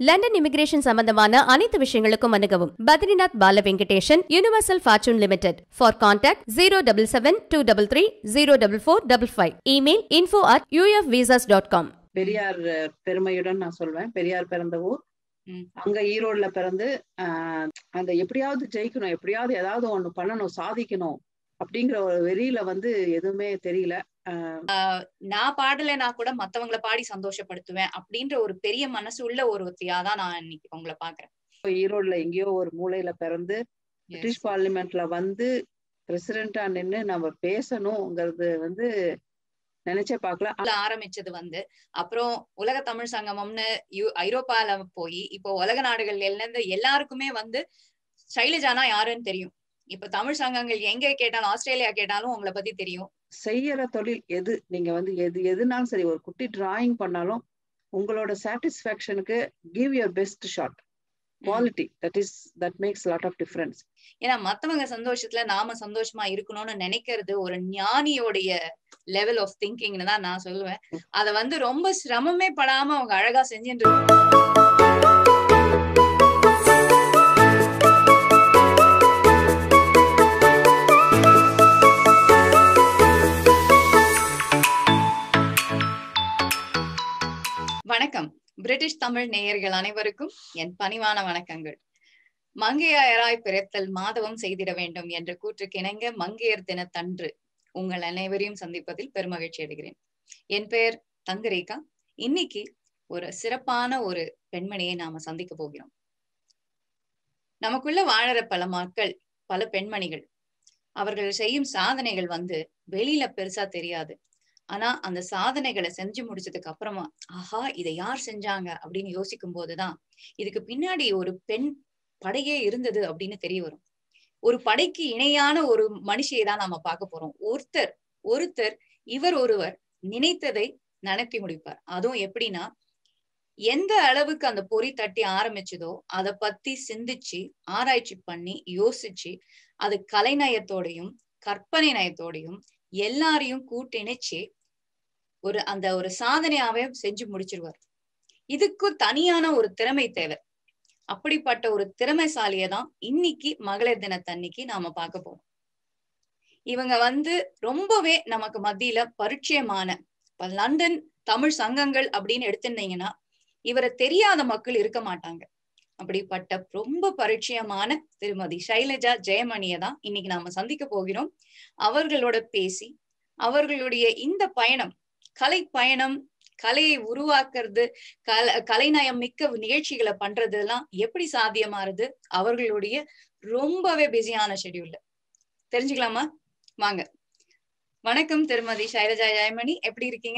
London immigration சம்பந்தமான அனைத்து விஷயங்களுக்கும் அணுகவும் Badrinath Bala Venkatesan universal fortune limited for contact zero double seven two double three zero double four double five email info at UF visas dot com Periyar அஹ், பெருமையுடன் நான் சொல்வேன் பெரியார் பிறந்த ஊர் ம். அங்க ஈரோடுல பிறந்து ஆஹ், அந்த எப்படியாவது ஜெயிக்கணும் எப்படியாவது ஏதாவது ஒண்ணு பண்ணணும் சாதிக்கணும் அப்படிங்கிற ஒரு வெறியில வந்து எதுவுமே தெரியல ஆஹ், நான் பாடலைனா கூட மத்தவங்கள பாடி சந்தோஷப்படுத்துவேன் அப்படின்ற ஒரு பெரிய மனசு உள்ள ஒருத்தியா தான் நான் இன்னைக்கு உங்களை பாக்குறேன் ஈரோடுல எங்கேயோ ஒரு மூலையில பிறந்து பிரிட்டிஷ் பார்லிமெண்ட்ல வந்து பிரசிடென்டா நின்னு நம்ம பேசணுங்கிறது வந்து நினைச்சே பார்க்கல உள்ள ஆரம்பிச்சது வந்து அப்புறம் உலக தமிழ் சங்கமம்னு யூ ஐரோப்பால போய் இப்போ உலக நாடுகள்ல இருந்து எல்லாருக்குமே வந்து சைலஜானா யாருன்னு தெரியும் இப்ப தமிழ் சங்கங்கள் எங்க கேட்டாலும் ஆஸ்திரேலியா கேட்டாலும் உங்களை பத்தி தெரியும் செய்யற தொழில் எது நீங்க வந்து எது எதுனாலும் சரி ஒரு குட்டி டிராயிங் பண்ணாலும் உங்களோட சாட்டிஸ்ஃபேக்ஷனுக்கு give your best shot quality that is that makes lot of difference ஏன்னா மத்தவங்க சந்தோஷத்துல நாம சந்தோஷமா இருக்கணும்னு நினைக்கிறது ஒரு ஞானியோடைய லெவல் ஆஃப் திங்கிங்னு தான் நான் சொல்லுவேன் அத வந்து ரொம்ப சிரமமே படாம அவங்க அழகா செஞ்சுட்டு வணக்கம் பிரிட்டிஷ் தமிழ் நேயர்கள் அனைவருக்கும் என் பணிவான வணக்கங்கள் மங்கையாயராய் பிறத்தல் மாதவம் செய்திட வேண்டும் என்ற கூற்றுக்கு இணங்க மங்கையர் தினத்தன்று உங்கள் அனைவரையும் சந்திப்பதில் பெருமகிழ்ச்சி அடைகிறேன் என் பெயர் தங்கரேகா இன்னைக்கு ஒரு சிறப்பான ஒரு பெண்மணியை நாம சந்திக்க போகிறோம் நமக்குள்ள வாழற பல மக்கள் பல பெண்மணிகள் அவர்கள் செய்யும் சாதனைகள் வந்து வெளியில பெருசா தெரியாது ஆனா அந்த சாதனைகளை செஞ்சு முடிச்சதுக்கு அப்புறமா ஆஹா இதை யார் செஞ்சாங்க அப்படின்னு யோசிக்கும் போதுதான் இதுக்கு பின்னாடி ஒரு பெண் படையே இருந்தது அப்படின்னு தெரிய வரும் ஒரு படைக்கு இணையான ஒரு மனுஷியை தான் நாம பார்க்க போறோம் ஒருத்தர் ஒருத்தர் இவர் ஒருவர் நினைத்ததை நடத்தி முடிப்பார் அதுவும் எப்படின்னா எந்த அளவுக்கு அந்த பொறி தட்டி ஆரம்பிச்சதோ அதை பத்தி சிந்திச்சு ஆராய்ச்சி பண்ணி யோசிச்சு அது கலைநயத்தோடையும் கற்பனை நயத்தோடையும் எல்லாரையும் கூட்டிணைச்சு ஒரு அந்த ஒரு சாதனையாவே செஞ்சு முடிச்சிருவார் இதுக்கு தனியான ஒரு திறமை தேவை அப்படிப்பட்ட ஒரு திறமைசாலியை தான் இன்னைக்கு மகளிர் தினத்தன்னைக்கு நாம பார்க்க போறோம் இவங்க வந்து ரொம்பவே நமக்கு மத்தியில பரிச்சயமான இப்ப லண்டன் தமிழ் சங்கங்கள் அப்படின்னு எடுத்திருந்தீங்கன்னா இவரை தெரியாத மக்கள் இருக்க மாட்டாங்க அப்படிப்பட்ட ரொம்ப பரிச்சயமான திருமதி சைலஜா ஜெயமணியை தான் இன்னைக்கு நாம சந்திக்க போகிறோம் அவர்களோட பேசி அவர்களுடைய இந்த பயணம் கலை பயணம் கலையை உருவாக்குறது கல கலைநயம் மிக்க நிகழ்ச்சிகளை பண்றதெல்லாம் எப்படி சாத்தியமாறுது அவர்களுடைய ரொம்பவே பிஸியான ஷெடியூல்ல தெரிஞ்சுக்கலாமா வாங்க வணக்கம் திருமதி சைலஜா ஜெயமணி எப்படி இருக்கீங்க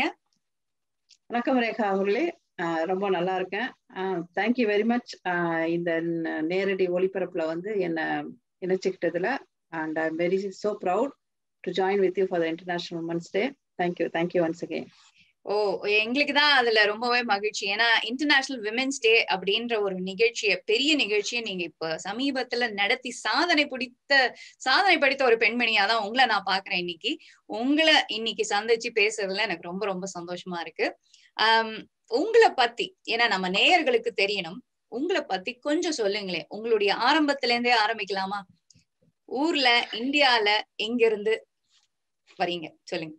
வணக்கம் ரேகா அவர்களே ஆஹ் ரொம்ப நல்லா இருக்கேன் தேங்க்யூ வெரி மச் இந்த ந- நேரடி ஒளிபரப்புல வந்து என்ன இணைச்சுக்கிட்டதுல and I am very so proud to join with you for the international women's day thank you thank you once again ஓ எங்களுக்கு தான் அதுல ரொம்பவே மகிழ்ச்சி ஏன்னா இன்டர்நேஷனல் விமென்ஸ் டே அப்படின்ற ஒரு நிகழ்ச்சியை பெரிய நிகழ்ச்சியை நீங்க இப்ப சமீபத்துல நடத்தி சாதனை பிடித்த சாதனை படித்த ஒரு பெண்மணியா தான் உங்களை நான் பாக்குறேன் இன்னைக்கு உங்களை இன்னைக்கு சந்திச்சு பேசுறதுல எனக்கு ரொம்ப ரொம்ப சந்தோஷமா இருக்கு ஆஹ் உங்களை பத்தி ஏன்னா நம்ம நேயர்களுக்கு தெரியணும் உங்களை பத்தி கொஞ்சம் சொல்லுங்களேன் உங்களுடைய ஆரம்பத்துல இருந்தே ஆரம்பிக்கலாமா ஊர்ல இந்தியால எங்க இருந்து வரீங்க சொல்லுங்க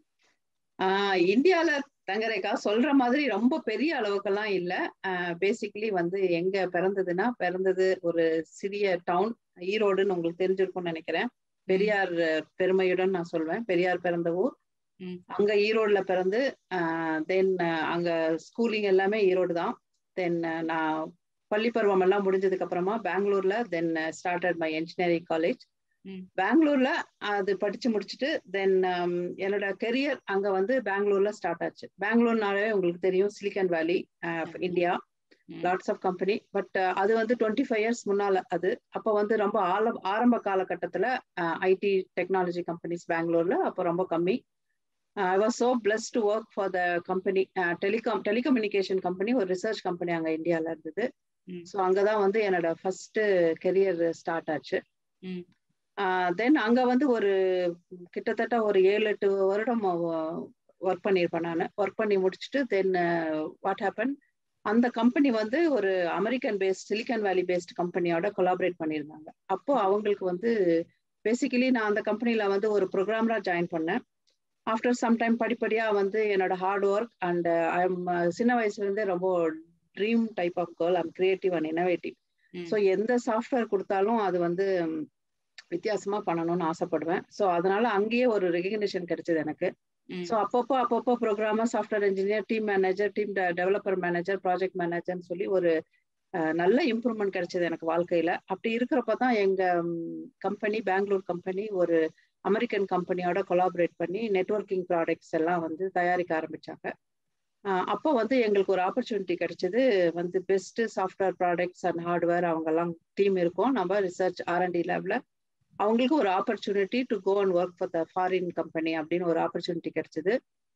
ஆஹ் இந்தியால தங்கரேகா சொல்ற மாதிரி ரொம்ப பெரிய அளவுக்கெல்லாம் இல்ல பேசிக்கலி வந்து எங்க பிறந்ததுன்னா பிறந்தது ஒரு சிறிய டவுன் ஈரோடுன்னு உங்களுக்கு தெரிஞ்சிருக்கும்னு நினைக்கிறேன் பெரியார் அஹ், பெருமையுடன் நான் சொல்வேன் பெரியார் பிறந்த ஊர் ம். அங்க ஈரோடுல பிறந்து தென் அங்க ஸ்கூலிங் எல்லாமே ஈரோடு தான் தென் நான் பள்ளி பருவம் எல்லாம் முடிஞ்சதுக்கு அப்புறமா பெங்களூர்ல then started my engineering college hmm. பெங்களூர்ல அது படிச்சு முடிச்சுட்டு தென் என்னோட கெரியர் அங்க வந்து பெங்களூர்ல ஸ்டார்ட் ஆச்சு பெங்களூர்னாலே உங்களுக்கு தெரியும் சிலிக்கன் வேலி இந்தியா ம். லாட்ஸ் ஆஃப் கம்பெனி பட் அது வந்து டுவெண்ட்டி ஃபைவ் இயர்ஸ் முன்னால அது அப்போ வந்து ரொம்ப ஆல ஆரம்ப காலகட்டத்துல ஐடி டெக்னாலஜி கம்பெனிஸ் பெங்களூர்ல அப்போ ரொம்ப கம்மி I was so plus to work for the company telecom telecommunication company ஒரு ரிசர்ச் கம்பெனி அங்க இந்தியால இருந்தது ம். ஸோ அங்கதான் வந்து என்னோட ஃபர்ஸ்ட் கெரியர் ஸ்டார்ட் ஆச்சு ம். தென் அங்க வந்து ஒரு கிட்டத்தட்ட ஒரு ஏழு எட்டு வருடம் ஒர்க் பண்ணியிருப்பேன் நான் ஒர்க் பண்ணி முடிச்சுட்டு தென் வாட் ஹேப்பன் அந்த கம்பெனி வந்து ஒரு American based Silicon Valley based கம்பெனியோட கொலாபரேட் பண்ணியிருந்தாங்க அப்போ அவங்களுக்கு வந்து பேசிக்கலி நான் அந்த கம்பெனில வந்து ஒரு ப்ரோக்ராமரா ஜாயின் பண்ணேன் ஆஃப்டர் சம் டைம் படிப்படியா வந்து என்னோட hard work and I am சின்ன வயசுல இருந்தே ரொம்ப dream type of girl I'm creative and innovative so எந்த சாஃப்ட்வேர் கொடுத்தாலும் அது வந்து வித்தியாசமா பண்ணணும்னு ஆசைப்படுவேன் ஸோ அதனால அங்கேயே ஒரு ரெகக்னிஷன் கிடைச்சது எனக்கு ஸோ அப்பப்போ அப்பப்போ programmer software engineer team manager team developer manager project மேனேஜர்னு சொல்லி ஒரு நல்ல இம்ப்ரூவ்மெண்ட் கிடைச்சது எனக்கு வாழ்க்கையில அப்படி இருக்கிறப்ப தான் எங்க கம்பெனி பெங்களூர் கம்பெனி ஒரு அமெரிக்கன் கம்பெனியோட கொலாபரேட் பண்ணி நெட்ஒர்க்கிங் ப்ராடக்ட்ஸ் எல்லாம் வந்து தயாரிக்க ஆரம்பிச்சாங்க அப்போ வந்து எங்களுக்கு ஒரு ஆப்பர்ச்சுனிட்டி கிடைச்சது வந்து best software products and hardware அவங்க எல்லாம் டீம் இருக்கும் நம்ம ரிசர்ச் ஆர்என்டி லேப்ல அவங்களுக்கு ஒரு opportunity to go and work for the foreign company அப்படின்னு ஒரு ஆப்பர்ச்சுனிட்டி கிடைச்சது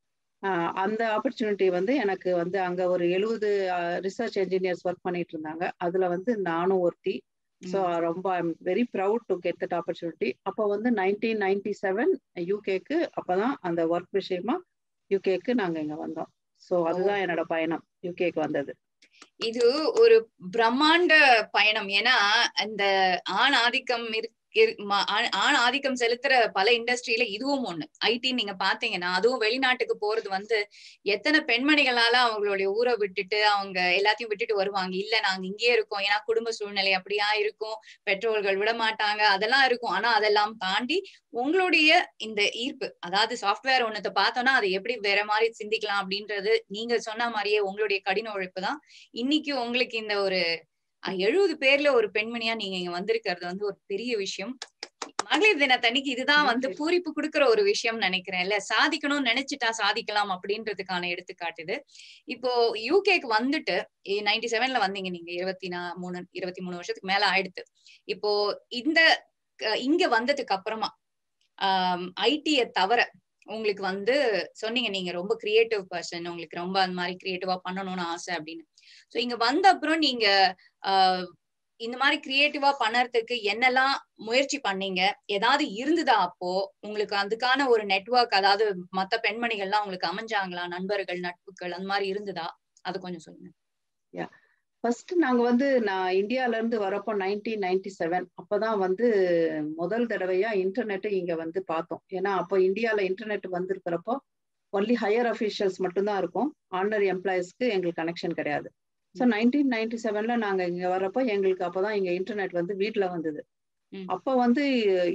அந்த ஆப்பர்ச்சுனிட்டி வந்து எனக்கு வந்து அங்க ஒரு எழுபது ரிசர்ச் என்ஜினியர்ஸ் ஒர்க் பண்ணிட்டு இருந்தாங்க அதுல வந்து நானும் ஒருத்தி ஸோ ரொம்ப I'm very proud to get that opportunity அப்போ வந்து நைன்டீன் நைன்டி செவன் யூகேக்கு அப்போதான் அந்த ஒர்க் விஷயமா யூகேக்கு நாங்க இங்க வந்தோம் ஸோ அதுதான் என்னோட பயணம் யூகேக்கு வந்தது இது ஒரு பிரம்மாண்ட பயணம் ஏன்னா இந்த ஆண் ஆதிக்கம் இருக்கு ஆண் ஆதிக்கம் செலுத்துற பல இண்டஸ்ட்ரியில இதுவும் ஒண்ணு ஐடி நீங்க பாத்தீங்கன்னா அதுவும் வெளிநாட்டுக்கு போறது வந்து எத்தனை பெண்மணிகளால அவங்களுடைய ஊரை விட்டுட்டு அவங்க எல்லாத்தையும் விட்டுட்டு வருவாங்க இல்ல நாங்க இங்கேயே இருக்கோம் ஏன்னா குடும்ப சூழ்நிலை அப்படியா இருக்கும் பெற்றோர்கள் விட மாட்டாங்க அதெல்லாம் இருக்கும் ஆனா அதெல்லாம் தாண்டி உங்களுடைய இந்த ஈர்ப்பு அதாவது சாஃப்ட்வேர் ஒன்னத்தை பார்த்தோம்னா அதை எப்படி வேற மாதிரி சிந்திக்கலாம் அப்படின்றது நீங்க சொன்ன மாதிரியே உங்களுடைய கடின உழைப்பு தான் இன்னைக்கு உங்களுக்கு இந்த ஒரு எழுபது பேர்ல ஒரு பெண்மணியா நீங்க இங்க வந்திருக்கிறது வந்து ஒரு பெரிய விஷயம் மகளிர் தினத்தன்னைக்கு இதுதான் வந்து பூரிப்பு கொடுக்குற ஒரு விஷயம் நினைக்கிறேன் இல்ல சாதிக்கணும்னு நினைச்சிட்டா சாதிக்கலாம் அப்படின்றதுக்கான எடுத்துக்காட்டுது இப்போ யூகேக்கு வந்துட்டு நைன்டி செவன்ல வந்தீங்க நீங்க இருபத்தி நா மூணு இருபத்தி மூணு வருஷத்துக்கு மேல ஆயிடுத்து இப்போ இந்த இங்க வந்ததுக்கு அப்புறமா ஆஹ் ஐடியை தவிர உங்களுக்கு வந்து சொன்னீங்க நீங்க ரொம்ப கிரியேட்டிவ் பர்சன் உங்களுக்கு ரொம்ப அந்த மாதிரி கிரியேட்டிவா பண்ணணும்னு ஆசை அப்படின்னு சோ இங்க வந்த அப்புறம் நீங்க ஆஹ் இந்த மாதிரி கிரியேட்டிவா பண்ணறதுக்கு என்னெல்லாம் முயற்சி பண்ணீங்க ஏதாவது இருந்ததா அப்போ உங்களுக்கு அதுக்கான ஒரு நெட்ஒர்க் அதாவது மத்த பெண்மணிகள்லாம் உங்களுக்கு அமைஞ்சாங்களா நண்பர்கள் நட்புகள் அந்த மாதிரி இருந்ததா அது கொஞ்சம் சொல்லுங்க ஃபர்ஸ்ட் நாங்க வந்து நான் இந்தியால இருந்து வரப்போ நைன்டீன் நைன்டி செவன் அப்பதான் வந்து முதல் தடவையா இன்டர்நெட் இங்க வந்து பார்த்தோம் ஏன்னா அப்போ இந்தியால இன்டர்நெட் வந்திருக்கிறப்போ ஒன்லி ஹையர் அஃபீஷியல்ஸ் மட்டும்தான் இருக்கும் ஆர்டினரி எம்ப்ளாயிஸ்க்கு எங்களுக்கு கனெக்ஷன் கிடையாது ஸோ நைன்டீன் நைன்டி செவன்ல நாங்க இங்க வரப்போ எங்களுக்கு அப்பதான் இங்க இன்டர்நெட் வந்து வீட்டுல வந்தது அப்போ வந்து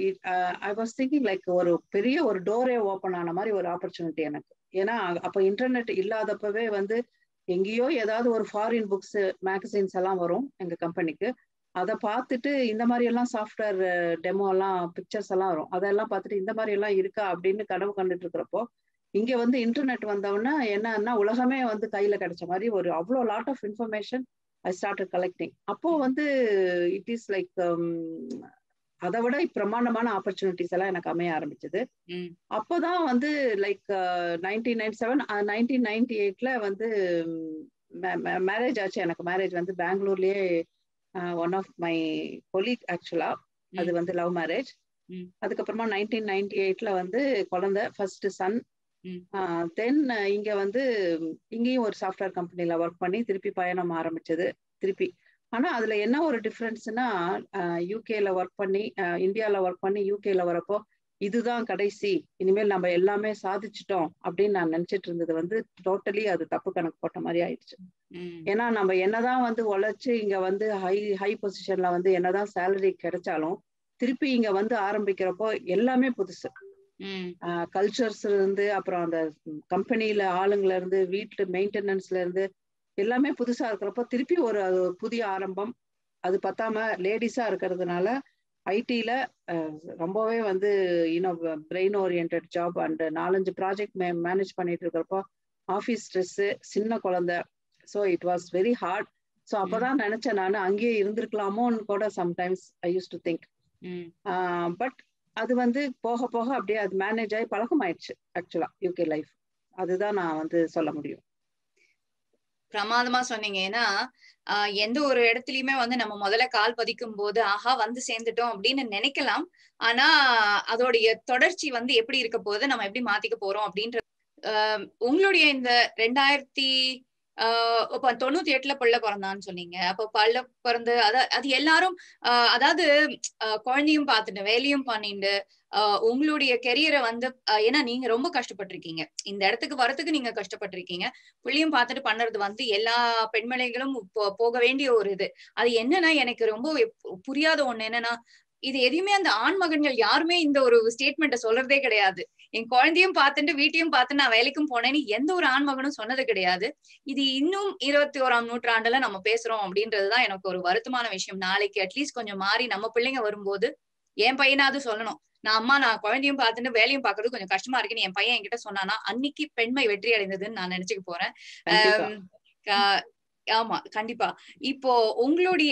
ஐ வாஸ் திங்கிங் லைக் ஒரு பெரிய ஒரு டோரே ஓப்பன் ஆன மாதிரி ஒரு ஆப்பர்ச்சுனிட்டி எனக்கு ஏன்னா அப்போ இன்டர்நெட் இல்லாதப்பவே வந்து எங்கேயோ ஏதாவது ஒரு ஃபாரின் புக்ஸ் மேகசின்ஸ் எல்லாம் வரும் எங்க கம்பெனிக்கு அதை பார்த்துட்டு இந்த மாதிரி எல்லாம் சாஃப்ட்வேர் டெமோ எல்லாம் பிக்சர்ஸ் எல்லாம் வரும் அதெல்லாம் பார்த்துட்டு இந்த மாதிரி எல்லாம் இருக்கா அப்படின்னு கனவு கண்டுட்டு இருக்கிறப்போ இங்க வந்து இன்டர்நெட் வந்தவொன்னா என்னன்னா உலகமே வந்து கையில கிடைச்ச மாதிரி ஒரு அவ்வளோ lot of information I start collecting அப்போ வந்து இட் இஸ் லைக் அதை விட பிரமாண்டமான ஆப்பர்ச்சுனிட்டிஸ் எல்லாம் எனக்கு அமைய ஆரம்பிச்சது அப்போதான் வந்து like nineteen ninety seven nineteen ninety எயிட்ல வந்து மேரேஜ் ஆச்சு எனக்கு மேரேஜ் வந்து பெங்களூர்லயே ஒன் ஆஃப் மை கொலீக் ஆக்சுவலா அது வந்து லவ் மேரேஜ் அதுக்கப்புறமா நைன்டீன் நைன்டி எயிட்ல வந்து குழந்தை ஃபர்ஸ்ட் சன் தென் இங்க வந்து இங்கேயும் ஒரு சாஃப்ட்வேர் கம்பெனில ஒர்க் பண்ணி திருப்பி பயணம் ஆரம்பிச்சது திருப்பி ஆனா அதுல என்ன ஒரு டிஃப்ரென்ஸ்னா யூகேல ஒர்க் பண்ணி இந்தியால ஒர்க் பண்ணி யூகேல வரப்போ இதுதான் கடைசி இனிமேல் நம்ம எல்லாமே சாதிச்சிட்டோம் அப்படின்னு நான் நினைச்சிட்டு இருந்தது வந்து டோட்டலி அது தப்பு கணக்கு போட்ட மாதிரி ஆயிடுச்சு ஏன்னா நம்ம என்னதான் வந்து உழைச்சு இங்க வந்து ஹை ஹை பொசிஷன்ல வந்து என்னதான் சேலரி கிடைச்சாலும் திருப்பி இங்க வந்து ஆரம்பிக்கிறப்போ எல்லாமே புதுசு கல்ச்சர்ஸ்ல இருந்து அப்புறம் அந்த கம்பெனில ஆளுங்கள இருந்து வீட்டு மெயின்டெனன்ஸ்ல இருந்து எல்லாமே புதுசா இருக்கிறப்போ திருப்பி ஒரு புதிய ஆரம்பம் அது பத்தாம லேடிஸா இருக்கிறதுனால ஐடில ரொம்பவே வந்து இன்னும் பிரெயின் ஓரியன்ட் ஜாப் அண்ட் நாலஞ்சு ப்ராஜெக்ட் மே மேனேஜ் பண்ணிட்டு இருக்கிறப்போ ஆஃபீஸ் ஸ்ட்ரெஸ் சின்ன குழந்தை so it was very hard so அப்பதான் நினைச்சேன் நான் அங்கேயே இருந்திருக்கலாமோன்னு கூட sometimes I use to think but அது வந்து போக போக அப்படியே அது மேனேஜ் ஆகி பழக்கம் ஆயிடுச்சு ஆக்சுவலா யூகே லைஃப் அதுதான் நான் வந்து சொல்ல முடியும் பிரமாதமா சொன்னீங்க ஏன்னா எந்த ஒரு இடத்துலயுமே வந்து நம்ம முதல்ல கால் பதிக்கும் போது ஆஹா வந்து சேர்ந்துட்டோம் அப்படின்னு நினைக்கலாம் ஆனா அதோடைய தொடர்ச்சி வந்து எப்படி இருக்க போகுது நம்ம எப்படி மாத்திக்க போறோம் அப்படின்ற உங்களுடைய இந்த ரெண்டாயிரத்தி ஆஹ் இப்ப தொண்ணூத்தி எட்டுல பிள்ளை பிறந்தான்னு சொன்னீங்க அப்ப பல்ல பிறந்து அத அது எல்லாரும் ஆஹ் அதாவது ஆஹ் குழந்தையும் பார்த்துட்டு வேலையும் பண்ணிட்டு ஆஹ் உங்களுடைய கெரியரை வந்து ஆஹ் ஏன்னா நீங்க ரொம்ப கஷ்டப்பட்டிருக்கீங்க இந்த இடத்துக்கு வரதுக்கு நீங்க கஷ்டப்பட்டிருக்கீங்க பிள்ளையும் பார்த்துட்டு பண்றது வந்து எல்லா பெண்மணிகளும் போ- போக வேண்டிய ஒரு இது அது என்னன்னா எனக்கு ரொம்ப எப்- புரியாத ஒண்ணு என்னன்னா இது எதையுமே அந்த ஆண் மகன்கள் யாருமே இந்த ஒரு ஸ்டேட்மெண்ட்டை சொல்றதே கிடையாது என் குழந்தையும் பார்த்துட்டு வீட்டையும் பார்த்து நான் வேலைக்கும் போனேன்னு எந்த ஒரு ஆண் மகனும் சொன்னது கிடையாது இது இன்னும் இருபத்தி ஓராம் நூற்றாண்டுல நம்ம பேசுறோம் அப்படின்றதுதான் எனக்கு ஒரு வருத்தமான விஷயம் நாளைக்கு அட்லீஸ்ட் கொஞ்சம் மாறி நம்ம பிள்ளைங்க வரும்போது என் பையனாவது சொல்லணும் நான் அம்மா நான் குழந்தையும் பார்த்துட்டு வேலையும் பார்க்கறது கொஞ்சம் கஷ்டமா இருக்குன்னு என் பையன் என்கிட்ட சொன்னானா அன்னைக்கு பெண்மை வெற்றி அடைந்ததுன்னு நான் நினைச்சுக்க போறேன் கண்டிப்பா. ஆம், கா- ஆமா கண்டிப்பா இப்போ உங்களுடைய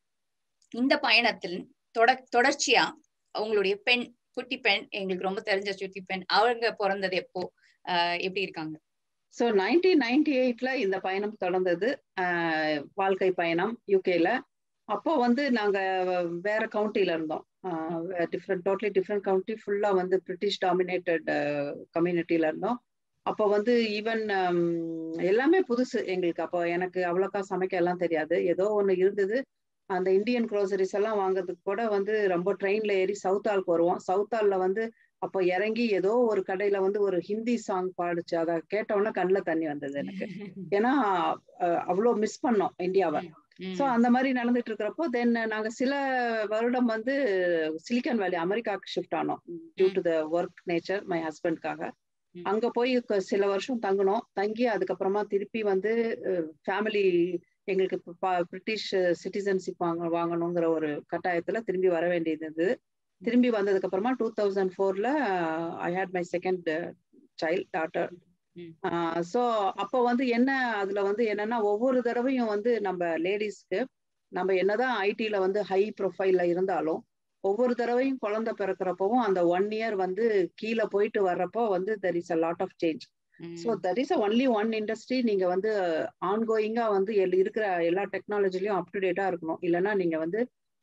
இந்த பயணத்தில் தொட தொடர்ச்சியா உங்களுடைய பெண் குட்டி பெண் எங்களுக்கு ரொம்ப தெரிஞ்ச சுட்டி பெண் அவங்க பிறந்தது எப்போ ஆஹ் எப்படி இருக்காங்க ஸோ நைன்டீன் நைன்டி எயிட்ல இந்த பயணம் தொடர்ந்தது ஆஹ் வாழ்க்கை பயணம் யூகேல அப்போ வந்து நாங்க வேற கவுண்டில இருந்தோம் டிஃப்ரெண்ட் டோட்டலி டிஃப்ரெண்ட் கவுண்டி ஃபுல்லா வந்து பிரிட்டிஷ் டாமினேட்டட் கம்யூனிட்டியில இருந்தோம் அப்போ வந்து ஈவன் எல்லாமே புதுசு எங்களுக்கு அப்போ எனக்கு அவ்வளோக்கா சமைக்க எல்லாம் தெரியாது ஏதோ ஒன்று இருந்தது அந்த இந்தியன் க்ரோசரிஸ் எல்லாம் வாங்குறதுக்கு கூட வந்து ரொம்ப ட்ரெயின்ல ஏறி சவுத் ஆளுக்கு வருவோம் சவுத் ஆள்ல வந்து அப்போ இறங்கி ஏதோ ஒரு கடையில வந்து ஒரு ஹிந்தி சாங் பாடுச்சு அதை கேட்டவுடனே கண்ணில் தண்ணி வந்தது எனக்கு ஏன்னா அஹ், அவ்வளோ மிஸ் பண்ணோம் இந்தியாவை ம், ஸோ அந்த மாதிரி நடந்துட்டு இருக்கிறப்போ தென் நாங்க சில வருடம் வந்து சிலிக்கான் வேலி அமெரிக்காவுக்கு ஷிஃப்ட் ஆனோம் due to the work nature my ஹஸ்பண்ட்காக ம். அங்க போய் க- சில வருஷம் தங்கினோம் தங்கி அதுக்கப்புறமா திருப்பி வந்து ஃபேமிலி எங்களுக்கு இப்ப ப- பிரிட்டிஷ் சிட்டிசன்ஷிப் வாங்க வாங்கணுங்கிற ஒரு கட்டாயத்துல திரும்பி வர வேண்டியது இருந்தது திரும்பி வந்ததுக்கு அப்புறமா டூ தௌசண்ட் ஃபோர்ல I had my second child daughter ம். ஸோ அப்போ வந்து என்ன அதுல வந்து என்னன்னா ஒவ்வொரு தடவையும் வந்து நம்ம லேடிஸ்க்கு நம்ம என்னதான் ஐடில வந்து ஹை ப்ரொஃபைல்ல இருந்தாலும் ஒவ்வொரு தடவையும் குழந்தை பிறக்கிறப்பவும் அந்த ஒன் இயர் வந்து கீழே போயிட்டு வர்றப்போ வந்து there is a lot of change ம், so that is only one industry நீங்க வந்து ஆன்கோயிங்கா வந்து எல்- இருக்கிற எல்லா டெக்னாலஜிலையும் அப் டு டேட்டா இருக்கணும் இல்லைன்னா நீங்க வந்து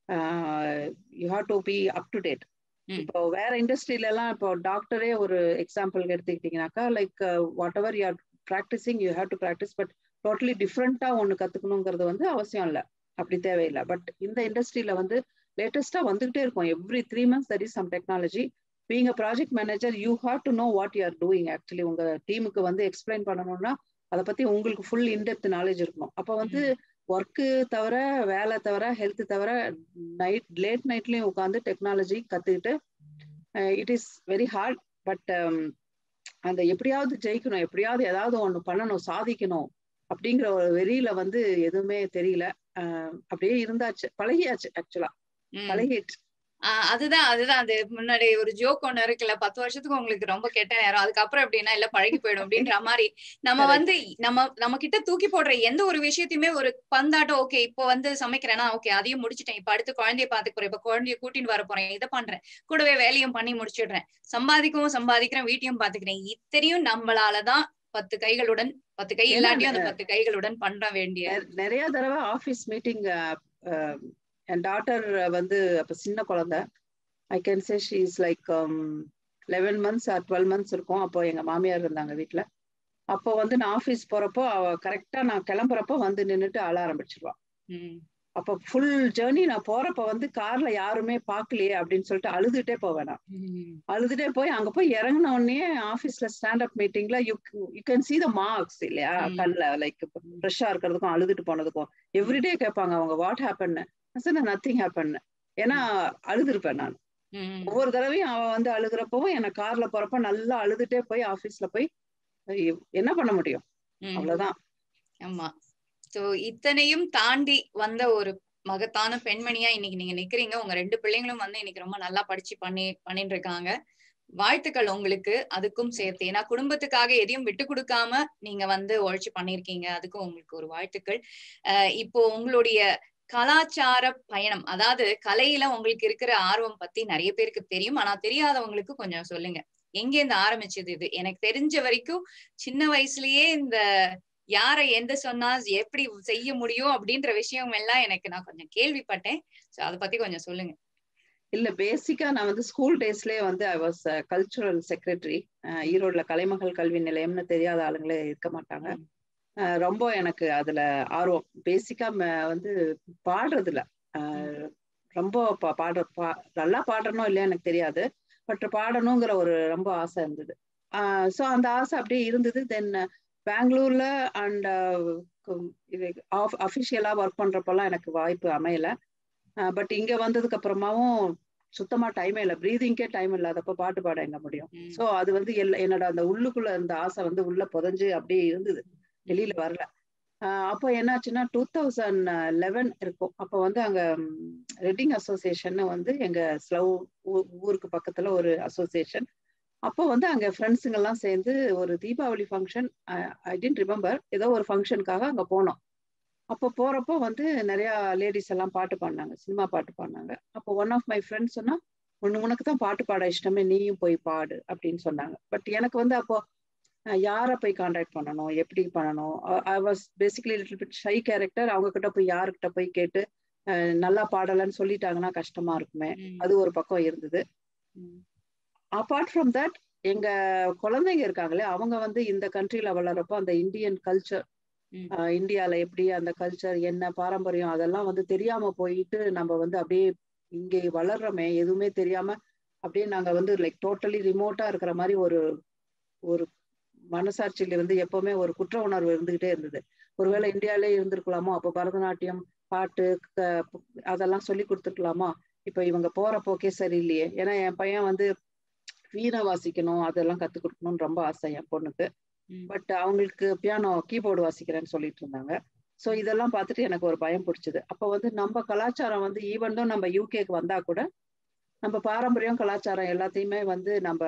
you have to be up to date ம். இப்போ வேற இண்டஸ்ட்ரியில எல்லாம் இப்போ டாக்டரே ஒரு எக்ஸாம்பிள் எடுத்துக்கிட்டீங்கன்னாக்கா like whatever you are practicing you have to practice but totally டிஃப்ரெண்டா ஒன்று கத்துக்கணுங்கிறது வந்து அவசியம் இல்லை அப்படி தேவையில்லை பட் இந்த இண்டஸ்ட்ரியில வந்து லேட்டஸ்டா வந்துகிட்டே இருக்கும் every three months that is some technology being a project manager you have to know what you are doing actually உங்க டீமுக்கு வந்து எக்ஸ்பிளைன் பண்ணணும்னா அதை பத்தி உங்களுக்கு ஃபுல் இன்டெப்த் நாலேஜ் இருக்கணும் அப்போ வந்து ஒர்க்கு தவிர வேலை தவிர ஹெல்த் தவிர நைட் லேட் நைட்லயும் உட்காந்து டெக்னாலஜி கத்துக்கிட்டு it is very hard but அந்த எப்படியாவது ஜெயிக்கணும் எப்படியாவது ஏதாவது ஒண்ணு பண்ணணும் சாதிக்கணும் அப்படிங்கிற ஒரு வெறியில வந்து எதுவுமே தெரியல அஹ் அப்படியே இருந்தாச்சு பழகியாச்சு ஆக்சுவலா ம். பழகிடுச்சு ஆஹ் அதுதான் அதுதான் அது முன்னாடி ஒரு ஜோக் ஒண்ணு இருக்குல்ல பத்து வருஷத்துக்கு உங்களுக்கு ரொம்ப கெட்ட நேரம் அதுக்கப்புறம் எப்படின்னா இல்ல பழகி போயிடும் அப்படின்ற மாதிரி நம்ம Correct. வந்து நம்ம நம்ம கிட்ட தூக்கி போடுற எந்த ஒரு விஷயத்தையுமே ஒரு பந்தாட்டம் ஓகே இப்போ வந்து சமைக்கிறேன்னா ஓகே அதையும் முடிச்சிட்டேன் இப்ப அடுத்து குழந்தைய பாத்துக்க போறேன் இப்ப குழந்தைய கூட்டின்னு வர போறேன் இதை பண்றேன் கூடவே வேலையும் பண்ணி முடிச்சிடுறேன் சம்பாதிக்கவும் சம்பாதிக்கிறேன் வீட்டையும் பாத்துக்கிறேன் இத்தனையும் நம்மளாலதான் பத்து கைகளுடன் பத்து கை ஏன்னா, இல்லாட்டியும் அந்த பத்து கைகளுடன் பண்ண வேண்டிய நெ- நிறைய தடவை ஆஃபீஸ் மீட்டிங் என் டாட்டர் வந்து அப்ப சின்ன குழந்தை I can say she is like eleven months or twelve months இருக்கும் அப்போ எங்க மாமியார் இருந்தாங்க வீட்ல அப்போ வந்து நான் ஆஃபீஸ் போறப்போ அவ கரெக்டா நான் கிளம்புறப்போ வந்து நின்னுட்டு அழ ஆரம்பிச்சிருவா ம், அப்போ ஃபுல் ஜேர்னி நான் போறப்ப வந்து கார்ல யாருமே பார்க்கலையே அப்படின்னு சொல்லிட்டு அழுதுட்டே போவேன் நான் ம், அழுதுட்டே போய் அங்க போய் இறங்கின உடனே ஆபீஸ்ல ஸ்டாண்ட் அப் மீட்டிங்ல you you can see the marks இல்லையா ம். கண்ணுல லைக் ஃப்ரெஷ்ஷா இருக்கிறதுக்கும் அழுதுட்டு போனதுக்கும் எவ்ரிடே கேட்பாங்க அவங்க what happen sir nothing happen ஏன்னா அழுதுருப்பேன் நான் ம். ஒவ்வொரு தடவையும் அவ வந்து அழுகுறப்பவும் என்ன கார்ல போறப்ப நல்லா அழுதுட்டே போய் ஆபீஸ்ல போய் ஐயோ, என்ன பண்ண முடியும் ம். அவ்வளவுதான் ஆமா சோ இத்தனையும் தாண்டி வந்த ஒரு மகத்தான பெண்மணியா இன்னைக்கு நீங்க நிக்கிறீங்க உங்க ரெண்டு பிள்ளைங்களும் வந்து இன்னைக்கு ரொம்ப நல்லா படிச்சு பண்ணி பண்ணிட்டு இருக்காங்க வாழ்த்துக்கள் உங்களுக்கு அதுக்கும் சேர்த்து ஏன்னா குடும்பத்துக்காக எதையும் விட்டு கொடுக்காம நீங்க வந்து உழைச்சு பண்ணிருக்கீங்க அதுக்கும் உங்களுக்கு ஒரு வாழ்த்துக்கள் அஹ் இப்போ உங்களுடைய கலாச்சார பயணம் அதாவது கலையில உங்களுக்கு இருக்கிற ஆர்வம் பத்தி நிறைய பேருக்கு தெரியும் ஆனா தெரியாதவங்களுக்கு கொஞ்சம் சொல்லுங்க எங்க இருந்து ஆரம்பிச்சது இது எனக்கு தெரிஞ்ச வரைக்கும் சின்ன வயசுலயே இந்த யாரை எந்த சொன்னா எப்படி செய்ய முடியும் அப்படின்ற விஷயம் எல்லாம் எனக்கு நான் கொஞ்சம் கேள்விப்பட்டேன் சோ அத பத்தி கொஞ்சம் சொல்லுங்க இல்ல பேசிக்கா நான் வந்து ஸ்கூல் டேஸ்லயே வந்து ஐ வாஸ் கல்ச்சுரல் செக்ரட்டரி ஈரோட்ல கலைமகள் கல்வி நிலையம்னு தெரியாத ஆளுங்களே இருக்க மாட்டாங்க அஹ் ரொம்ப எனக்கு அதுல ஆர்வம் பேசிக்கா வந்து பாடுறதுல அஹ் ரொம்ப பா- பாடுற பா நல்லா பாடுறனோ இல்லையா எனக்கு தெரியாது பட் பாடணுங்கிற ஒரு ரொம்ப ஆசை இருந்தது ஸோ அந்த ஆசை அப்படியே இருந்தது தென் பெங்களூர்ல அண்ட் இது அஃபிஷியலா ஒர்க் பண்றப்பெல்லாம் எனக்கு வாய்ப்பு அமையல பட் இங்க வந்ததுக்கு அப்புறமாவும் சுத்தமா டைமே இல்லை ப்ரீதிங்கே டைம் இல்லாதப்ப பாட்டு பாட எங்க முடியும் ம். ஸோ அது வந்து எல்லா என்னோட அந்த உள்ளுக்குள்ள இருந்த ஆசை வந்து உள்ள புதஞ்சு அப்படியே இருந்தது வெளியில வரல ஆஹ் அப்போ என்னாச்சுன்னா டூ தௌசண்ட் லெவன் இருக்கும் அப்போ வந்து அங்க ரெட்டிங் அசோசியேஷன் வந்து எங்க ஸ்லவ் ஊருக்கு பக்கத்துல ஒரு அசோசியேஷன் அப்போ வந்து அங்க ஃப்ரெண்ட்ஸுங்க எல்லாம் சேர்ந்து ஒரு Deepavali function I didn't remember ஏதோ ஒரு ஃபங்க்ஷனுக்காக அங்க போனோம் அப்போ போறப்போ வந்து நிறைய லேடிஸ் எல்லாம் பாட்டு பாடினாங்க சினிமா பாட்டு பாடினாங்க அப்போ ஒன் ஆஃப் மை ஃப்ரெண்ட்ஸ் சொன்னா உன்னு உனக்கு தான் பாட்டு பாட இஷ்டமே நீயும் போய் பாடு அப்படின்னு சொன்னாங்க பட் எனக்கு வந்து அப்போ அஹ் யாரை போய் காண்டாக்ட் பண்ணணும் எப்படி பண்ணணும் I was basically little bit shy character அவங்க கிட்ட போய் யாருக்கிட்ட போய் கேட்டு அஹ் நல்லா பாடலன்னு சொல்லிட்டாங்கன்னா கஷ்டமா இருக்குமே ம். அது ஒரு பக்கம் இருந்தது ம். அப்பார்ட் ஃப்ரம் தட் எங்க குழந்தைங்க இருக்காங்களே அவங்க வந்து இந்த கண்ட்ரில வளர்றப்போ அந்த இந்தியன் கல்ச்சர் ம். இந்தியால எப்படி அந்த கல்ச்சர் என்ன பாரம்பரியம் அதெல்லாம் வந்து தெரியாம போயிட்டு நம்ம வந்து அப்படியே இங்கே வளர்றோமே எதுவுமே தெரியாம அப்படியே நாங்க வந்து லைக் டோட்டலி ரிமோட்டா இருக்கிற மாதிரி ஒரு ஒரு மனசாட்சியில வந்து எப்பவுமே ஒரு குற்ற உணர்வு இருந்துகிட்டே இருந்தது ஒருவேளை இந்தியாலே இருந்திருக்கலாமோ அப்போ பரதநாட்டியம் பாட்டு க- அதெல்லாம் சொல்லி கொடுத்துருக்கலாமா இப்ப இவங்க போற போக்கே சரியில்லையே ஏன்னா என் பையன் வந்து வீணை வாசிக்கணும் அதெல்லாம் கத்து கொடுக்கணும்னு ரொம்ப ஆசை என் பொண்ணுக்கு ம். பட் அவங்களுக்கு பியானோ கீபோர்டு வாசிக்கிறேன்னு சொல்லிட்டு இருந்தாங்க ஸோ இதெல்லாம் பார்த்துட்டு எனக்கு ஒரு பயம் பிடிச்சது அப்போ வந்து நம்ம கலாச்சாரம் வந்து ஈவன் தான் நம்ம யூகேக்கு வந்தா கூட நம்ம பாரம்பரியம் கலாச்சாரம் எல்லாத்தையுமே வந்து நம்ம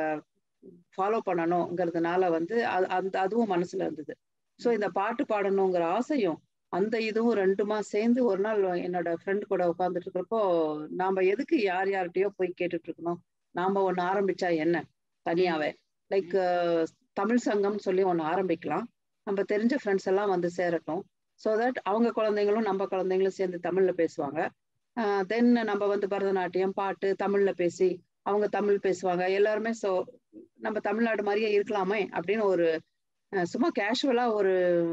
ஃபாலோ பண்ணணுங்கிறதுனால வந்து அது- அந்த அதுவும் மனசுல இருந்தது ஸோ இந்த பாட்டு பாடணுங்கிற ஆசையும் அந்த இதுவும் ரெண்டுமா சேர்ந்து ஒரு நாள் என்னோட ஃப்ரெண்ட் கூட உட்காந்துட்டு இருக்கிறப்போ நாம எதுக்கு யார் யார்கிட்டயோ போய் கேட்டுட்டு இருக்கணும் நாம ஒண்ணு ஆரம்பிச்சா என்ன தனியாவே லைக் தமிழ் சங்கம்னு சொல்லி ஒண்ணு ஆரம்பிக்கலாம் நம்ம தெரிஞ்ச ஃப்ரெண்ட்ஸ் எல்லாம் வந்து சேரட்டும் ஸோ தட் அவங்க குழந்தைங்களும் நம்ம குழந்தைங்களும் சேர்ந்து தமிழ்ல பேசுவாங்க தென் நம்ம வந்து பரதநாட்டியம் பாட்டு தமிழ்ல பேசி அவங்க தமிழ் பேசுவாங்க எல்லாருமே ஸோ நம்ம தமிழ்நாடு மாதிரியே இருக்கலாமே அப்படின்னு ஒரு அஹ், சும்மா கேஷுவலா ஒரு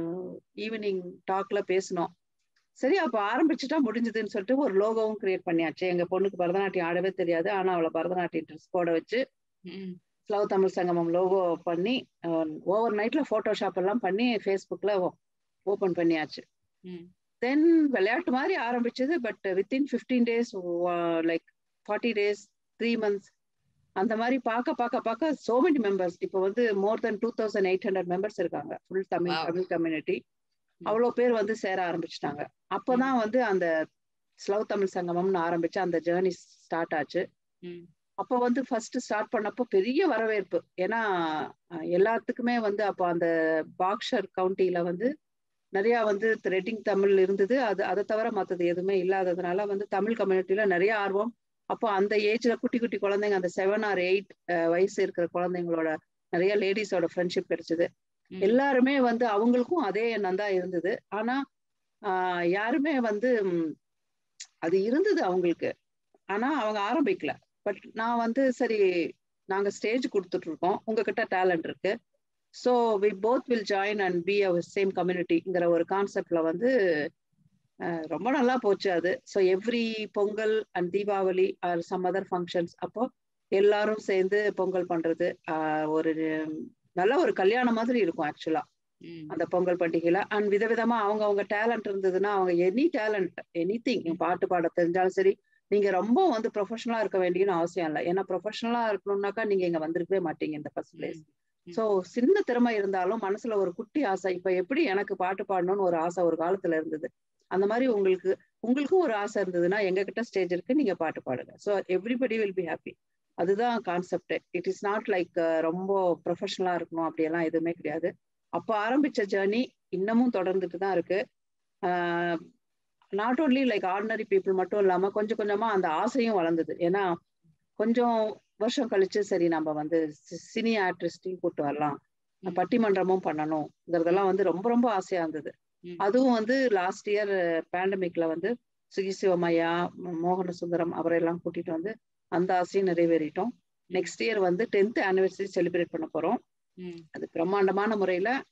ஈவினிங் டாக்ல பேசினோம் சரி அப்ப ஆரம்பிச்சுட்டா முடிஞ்சதுன்னு சொல்லிட்டு ஒரு லோகோவும் கிரியேட் பண்ணியாச்சு எங்க பொண்ணுக்கு பரதநாட்டியம் ஆடவே தெரியாது ஆனா அவளை பரதநாட்டியம் ட்ரெஸ் போட வச்சு ம். ஸ்லவ் தமிழ் சங்கமம் லோகோ பண்ணி ஓவர் நைட்ல போட்டோஷாப் எல்லாம் பண்ணி ஃபேஸ்புக்ல ஓபன் பண்ணியாச்சு ம். தென் விளையாட்டு மாதிரி ஆரம்பிச்சது but within fifteen days like forty days three months அந்த மாதிரி பார்க்க பார்க்க பார்க்க சோ மெனி மெம்பர்ஸ் இப்போ வந்து more than two thousand eight hundred members இருக்காங்க full Tamil Wow. Tamil community ம். அவ்வளோ பேர் வந்து சேர ஆரம்பிச்சிட்டாங்க அப்போதான் வந்து அந்த ஸ்லவ் தமிழ் சங்கமம்னு ஆரம்பிச்சு அந்த ஜேர்னி ஸ்டார்ட் ஆச்சு ம். அப்போ வந்து ஃபர்ஸ்ட் ஸ்டார்ட் பண்ணப்போ பெரிய வரவேற்பு ஏன்னா அஹ், எல்லாத்துக்குமே வந்து அப்போ அந்த பாக்ஷர் கவுண்டியில வந்து நிறைய வந்து ரெட்டிங் தமிழ் இருந்தது அது அதை தவிர மற்றது எதுவுமே இல்லாததுனால வந்து தமிழ் கம்யூனிட்டியில நிறைய ஆர்வம் அப்போ அந்த ஏஜ்ல குட்டி குட்டி குழந்தைங்க அந்த செவன் ஆர் எயிட் வயசு இருக்கிற குழந்தைங்களோட நிறைய லேடிஸோட ஃப்ரெண்ட்ஷிப் கிடைச்சது ம். எல்லாருமே வந்து அவங்களுக்கும் அதே எண்ணம் தான் இருந்தது ஆனா ஆஹ் யாருமே வந்து ம், அது இருந்தது அவங்களுக்கு ஆனா அவங்க ஆரம்பிக்கல பட் நான் வந்து சரி நாங்க ஸ்டேஜ் கொடுத்துட்டு இருக்கோம் உங்ககிட்ட டேலண்ட் இருக்கு so we both will join and be our same கம்யூனிட்டிங்கிற ஒரு கான்செப்ட்ல வந்து அஹ், ரொம்ப நல்லா போச்சு அது so every Pongal and Deepavali or some other functions அப்போ எல்லாரும் சேர்ந்து பொங்கல் பண்றது ஆஹ், ஒரு நல்ல ஒரு கல்யாணம் மாதிரி இருக்கும் ஆக்சுவலா ம். அந்த பொங்கல் பண்டிகையில அண்ட் விதவிதமா அவங்க அவங்க டேலண்ட் இருந்ததுன்னா அவங்க எனி டேலண்ட் எனி திங் பாட்டு பாட தெரிஞ்சாலும் சரி நீங்க ரொம்ப வந்து ப்ரொஃபஷனலா இருக்க வேண்டியன்னு அவசியம் இல்லை ஏன்னா ப்ரொஃபஷனலா இருக்கணும்னாக்கா நீங்க இங்க வந்திருக்கவே மாட்டீங்க இந்த ஃபர்ஸ்ட் பிளேஸ் ம். சோ சின்ன திறமை இருந்தாலும் மனசுல ஒரு குட்டி ஆசை இப்ப எப்படி எனக்கு பாட்டு பாடணும்னு ஒரு ஆசை ஒரு காலத்துல இருந்தது அந்த மாதிரி உங்களுக்கு உங்களுக்கும் ஒரு ஆசை இருந்ததுன்னா எங்க கிட்ட ஸ்டேஜ் இருக்கு நீங்க பாட்டு பாடுங்க so everybody will be happy அதுதான் concept it is not like ரொம்ப ப்ரொஃபஷனலா இருக்கணும் அப்படியெல்லாம் எதுவுமே கிடையாது அப்போ ஆரம்பிச்ச ஜேர்னி இன்னமும் தொடர்ந்துட்டு தான் இருக்கு not only like ordinary people மட்டும் இல்லாம கொஞ்சம் கொஞ்சமா அந்த ஆசையும் வளர்ந்தது ஏன்னா கொஞ்சம் வருஷம் கழிச்சு சரி நம்ம வந்து சினி ஆர்டிஸ்டையும் கூட்டு வரலாம் ம். பட்டிமன்றமும் பண்ணணுங்கிறதெல்லாம் வந்து ரொம்ப ரொம்ப ஆசையா இருந்தது ம். அதுவும் வந்து லாஸ்ட் இயர் பேண்டமிக்ல வந்து சுகி சிவமையா மோகன சுந்தரம் அவரையெல்லாம் கூட்டிட்டு வந்து அந்த ஆசையும் நிறைவேறிட்டோம் நெக்ஸ்ட் இயர் வந்து டென்த் ஆனிவர்சரி செலிப்ரேட் பண்ண போறோம் ம். அது பிரம்மாண்டமான முறையில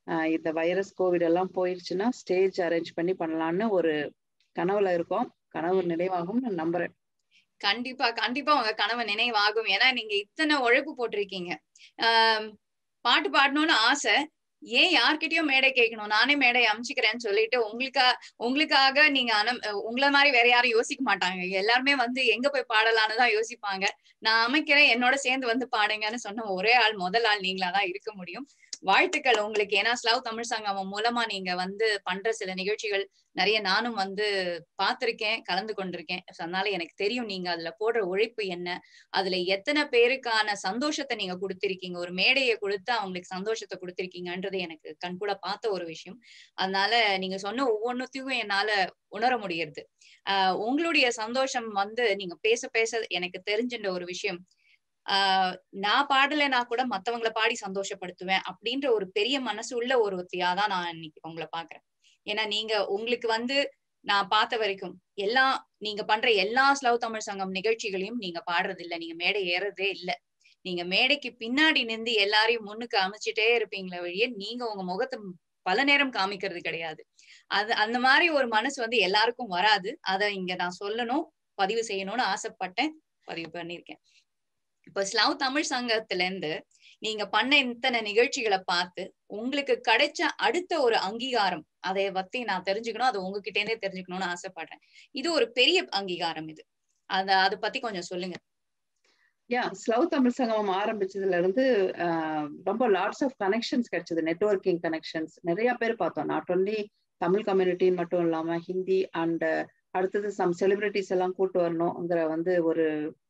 இந்த வைரஸ் கோவிட் எல்லாம் போயிடுச்சுன்னா ஸ்டேஜ் அரேஞ்ச் பண்ணி பண்ணலான்னு ஒரு கனவுல இருக்கோம் கனவு நினைவாகும் நான் நம்புறேன் கண்டிப்பா கண்டிப்பா உங்க கனவு நினைவாகும் ஏன்னா நீங்க இத்தனை உழைப்பு போட்டிருக்கீங்க ஆஹ் பாட்டு பாடணும்னு ஆசை ஏன் யார்கிட்டயும் மேடை கேட்கணும் நானே மேடை அமைச்சுக்கிறேன்னு சொல்லிட்டு உங்களுக்கா உங்களுக்காக நீங்க அனம் உங்களை மாதிரி வேற யாரும் யோசிக்க மாட்டாங்க எல்லாருமே வந்து எங்க போய் பாடலான்னு தான் யோசிப்பாங்க நான் அமைக்கிறேன் என்னோட சேர்ந்து வந்து பாடுங்கன்னு சொன்ன ஒரே ஆள் முதல் ஆள் நீங்களா தான் இருக்க முடியும் வாழ்த்துக்கள் உங்களுக்கு ஏன்னா ஸ்லவ் தமிழ் சங்கமம் மூலமா நீங்க வந்து பண்ற சில நிகழ்ச்சிகள் நிறைய நானும் வந்து பார்த்திருக்கேன் கலந்து கொண்டிருக்கேன் அதனால எனக்கு தெரியும் நீங்க அதுல போடுற உழைப்பு என்ன அதுல எத்தனை பேருக்கான சந்தோஷத்தை நீங்க கொடுத்திருக்கீங்க ஒரு மேடையை கொடுத்து அவங்களுக்கு சந்தோஷத்தை கொடுத்திருக்கீங்கன்றது எனக்கு கண்கூட பார்த்த ஒரு விஷயம் அதனால நீங்க சொன்ன ஒவ்வொன்றுத்தையும் என்னால உணர முடியுது ஆஹ் உங்களுடைய சந்தோஷம் வந்து நீங்க பேச பேச எனக்கு தெரிஞ்சின்ற ஒரு விஷயம் ஆஹ் நான் பாடலைனா கூட மத்தவங்களை பாடி சந்தோஷப்படுத்துவேன் அப்படின்ற ஒரு பெரிய மனசு உள்ள ஒரு ஒத்தியாதான் நான் இன்னைக்கு உங்களை பாக்குறேன் ஏன்னா நீங்க உங்களுக்கு வந்து நான் பார்த்த வரைக்கும் எல்லா நீங்க பண்ற எல்லா ஸ்லவ் தமிழ் சங்கம் நிகழ்ச்சிகளையும் நீங்க பாடுறது இல்ல நீங்க மேடை ஏறதே இல்ல நீங்க மேடைக்கு பின்னாடி நின்று எல்லாரையும் முன்னுக்கு அமைச்சிட்டே இருப்பீங்களே வழியே நீங்க உங்க முகத்தை பல நேரம் காமிக்கிறது கிடையாது அது அந்த மாதிரி ஒரு மனசு வந்து எல்லாருக்கும் வராது அதை இங்க நான் சொல்லணும் பதிவு செய்யணும்னு ஆசைப்பட்டேன் பதிவு பண்ணிருக்கேன் இப்ப ஸ்லவ் தமிழ் சங்கத்துல இருந்து நீங்க பண்ண இத்தனை நிகழ்ச்சிகளை பார்த்து உங்களுக்கு கிடைச்ச அடுத்த ஒரு அங்கீகாரம் அதை பத்தி நான் தெரிஞ்சுக்கணும் அது உங்ககிட்ட இருந்தே தெரிஞ்சுக்கணும்னு ஆசைப்படுறேன் இது ஒரு பெரிய அங்கீகாரம் இது அத அதை பத்தி கொஞ்சம் சொல்லுங்க யா ஸ்லவ் தமிழ் சங்கமம் ஆரம்பிச்சதுல இருந்து ரொம்ப லாட்ஸ் ஆஃப் கனெக்ஷன்ஸ் கிடைச்சது நெட்ஒர்க்கிங் கனெக்ஷன்ஸ் நிறைய பேர் பார்த்தோம் நாட் ஒன்லி தமிழ் கம்யூனிட்டின்னு மட்டும் இல்லாம ஹிந்தி அண்ட் அடுத்தது சம் செலிபிரிட்டிஸ் எல்லாம் கூட்டு வரணுங்கிற வந்து ஒரு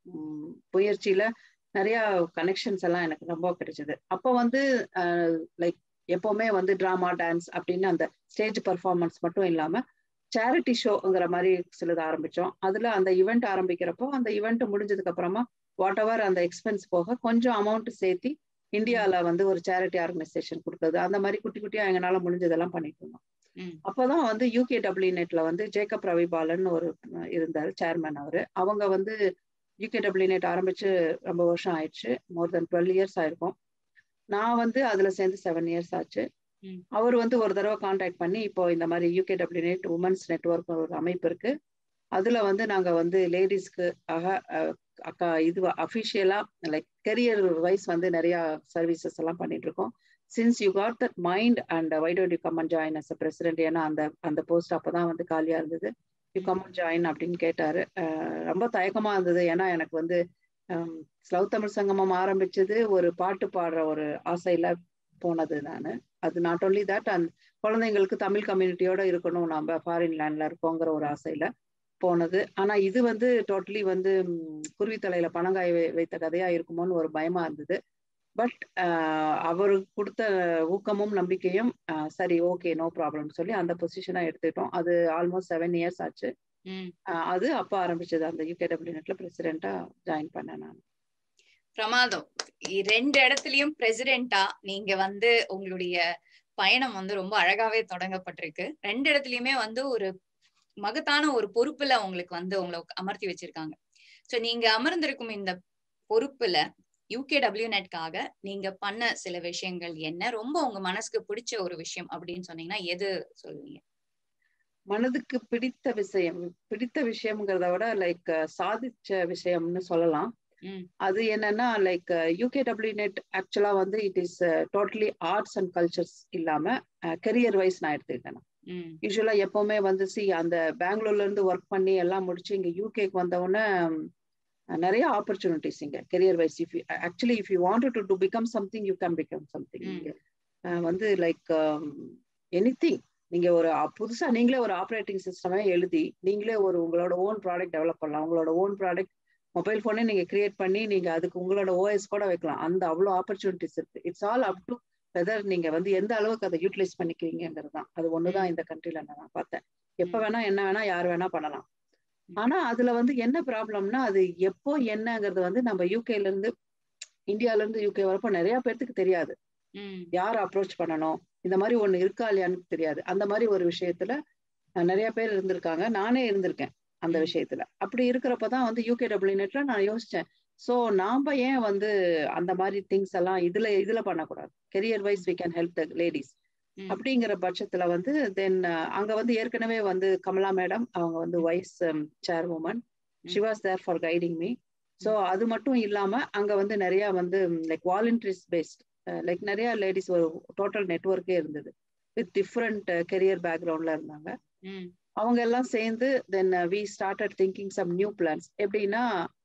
முயற்சியில நிறைய கனெக்ஷன்ஸ் எல்லாம் எனக்கு ரொம்ப கிடைச்சது அப்போ வந்து லைக் எப்பவுமே வந்து டிராமா டான்ஸ் அப்படின்னு அந்த ஸ்டேஜ் பர்ஃபார்மன்ஸ் மட்டும் இல்லாம சேரிட்டி ஷோங்கிற மாதிரி சிலது ஆரம்பிச்சோம் அதுல அந்த ஈவெண்ட் ஆரம்பிக்கிறப்போ அந்த ஈவெண்ட் முடிஞ்சதுக்கு அப்புறமா வாட் எவர் அந்த எக்ஸ்பென்ஸ் போக கொஞ்சம் அமௌண்ட் சேர்த்தி இந்தியால வந்து ஒரு சேரிட்டி ஆர்கனைசேஷன் கொடுத்தது அந்த மாதிரி குட்டி குட்டியா எங்களால முடிஞ்சதெல்லாம் பண்ணிட்டு இருந்தோம் அப்போதான் வந்து யூகே டபிள்யூ நெட்ல வந்து ஜேக்கப் ரவிபாலன் ஒரு இருந்தாரு சேர்மேன் அவரு அவங்க வந்து யூகே டபிள்யூ நெட் ஆரம்பிச்சு ரொம்ப வருஷம் ஆயிடுச்சு மோர் தென் டுவெல் இயர்ஸ் ஆயிருக்கும் நான் வந்து அதுல சேர்ந்து செவன் இயர்ஸ் ஆச்சு அவர் வந்து ஒரு தடவை கான்டாக்ட் பண்ணி இப்போ இந்த மாதிரி UK W net women's network ஒரு அமைப்பு இருக்கு அதுல வந்து நாங்க வந்து லேடிஸ்க்கு ஆக அக்கா இது அஃபிஷியலா லைக் கெரியர் வைஸ் வந்து நிறைய சர்வீசஸ் எல்லாம் பண்ணிட்டு இருக்கோம் since you got that mind and why don't you come and join as a president ஏன்னா அந்த அந்த போஸ்ட் அப்பதான் வந்து காலியா இருந்தது யூ கம் அண்ட் ஜாயின் அப்படின்னு கேட்டாரு ரொம்ப தயக்கமா இருந்தது ஏன்னா எனக்கு வந்து ஸ்லவ் தமிழ் சங்கமம் ஆரம்பிச்சது ஒரு பாட்டு பாடுற ஒரு ஆசையில போனது நான் அது நாட் ஓன்லி தட் அண்ட் குழந்தைங்களுக்கு தமிழ் கம்யூனிட்டியோட இருக்கணும் நம்ம ஃபாரின் லேண்ட்ல இருக்கோங்கிற ஒரு ஆசையில போனது ஆனா இது வந்து டோட்டலி வந்து குருவி தலையில பணங்காய் வைத்த கதையா இருக்குமோன்னு ஒரு பயமா இருந்தது பட் அவரு கொடுத்த ஊக்கமும் நம்பிக்கையும் சரி ஓகே நோ ப்ராப்ளம் சொல்லி அந்த பொசிஷனா எடுத்துட்டோம் அது ஆல்மோஸ்ட் செவன் இயர்ஸ் ஆச்சு அது அப்ப ஆரம்பிச்சது அந்த யூகேடபிள்யூ நெட்ல பிரசிடென்டா ஜாயின் பண்ணேன் நான் பிரமாதம் ரெண்டு இடத்துலயும் பிரசிடென்டா நீங்க வந்து உங்களுடைய பயணம் வந்து ரொம்ப அழகாவே தொடங்கப்பட்டிருக்கு ரெண்டு இடத்துலயுமே வந்து ஒரு மகத்தான ஒரு பொறுப்புல உங்களுக்கு வந்து உங்களை அமர்த்தி வச்சிருக்காங்க சோ நீங்க அமர்ந்திருக்கும் இந்த பொறுப்புல யூகே டபிள்யூ நெட்காக நீங்க பண்ண சில விஷயங்கள் என்ன ரொம்ப உங்க மனசுக்கு பிடிச்ச ஒரு விஷயம் அப்படின்னு சொன்னீங்கன்னா எது சொல்லுவீங்க மனதுக்கு பிடித்த விஷயம் பிடித்த விஷயம்ங்கிறத விட லைக் சாதிச்ச விஷயம்னு சொல்லலாம் அது என்னன்னா லைக் யூகே டபிள்யூ நெட் ஆக்சுவலா வந்து it is totally arts and cultures இல்லாம கெரியர் வைஸ் நான் எடுத்துக்கிட்டேன் யூஸ்வலா எப்பவுமே வந்து சி அந்த பெங்களூர்ல இருந்து ஒர்க் பண்ணி எல்லாம் முடிச்சு இங்க யூகேக்கு வந்தவுடனே நிறைய ஆப்பர்ச்சுனிட்டிஸ் இங்க career wise if actually if you want to to become something you can become something வந்து லைக் எனி திங் நீங்க ஒரு புதுசா நீங்களே ஒரு ஆப்ரேட்டிங் சிஸ்டமே எழுதி நீங்களே ஒரு உங்களோட ஓன் ப்ராடக்ட் டெவலப் பண்ணலாம் உங்களோட ஓன் ப்ராடக்ட் மொபைல் போனே நீங்க கிரியேட் பண்ணி நீங்க அதுக்கு உங்களோட ஓஎஸ் கூட வைக்கலாம் அந்த அவ்வளோ ஆப்பர்ச்சுனிட்டிஸ் இருக்கு it's all up to whether நீங்க வந்து எந்த அளவுக்கு அதை யூட்டிலைஸ் பண்ணிக்கிறீங்கிறது தான் அது ஒண்ணுதான் இந்த கண்ட்ரில நான் பார்த்தேன் எப்ப வேணா என்ன வேணா யார் வேணா பண்ணலாம் ஆனா அதுல வந்து என்ன ப்ராப்ளம்னா அது எப்போ என்னங்கிறது வந்து நம்ம யூகேல இருந்து இந்தியால இருந்து யூகே வரப்போ நிறைய பேர்த்துக்கு தெரியாது யார் அப்ரோச் பண்ணணும் இந்த மாதிரி ஒண்ணு இருக்கா இல்லையான்னு தெரியாது அந்த மாதிரி ஒரு விஷயத்துல நிறைய பேர் இருந்திருக்காங்க நானே இருந்திருக்கேன் அந்த விஷயத்துல அப்படி இருக்கிறப்பதான் வந்து யூகே டபிள்யூ நெட்ல நான் யோசிச்சேன் சோ நாம ஏன் வந்து அந்த மாதிரி திங்ஸ் எல்லாம் இதுல இதுல பண்ணக்கூடாது career wise we can help the ladies ம். அப்படிங்கிற பட்சத்துல வந்து தென் அங்க வந்து ஏற்கனவே வந்து கமலா மேடம் அவங்க வந்து vice chair woman she was there for guiding me so அது மட்டும் இல்லாம அங்க வந்து நிறைய வந்து லைக் வாலண்டரிஸ் பேஸ்ட் லைக் நிறைய லேடிஸ் ஒரு டோட்டல் நெட்ஒர்க்கே இருந்தது வித் டிஃப்ரெண்ட் கெரியர் பேக்ரவுண்ட்ல இருந்தாங்க ம் அவங்க எல்லாம் சேர்ந்து then we started thinking some new plans எப்படின்னா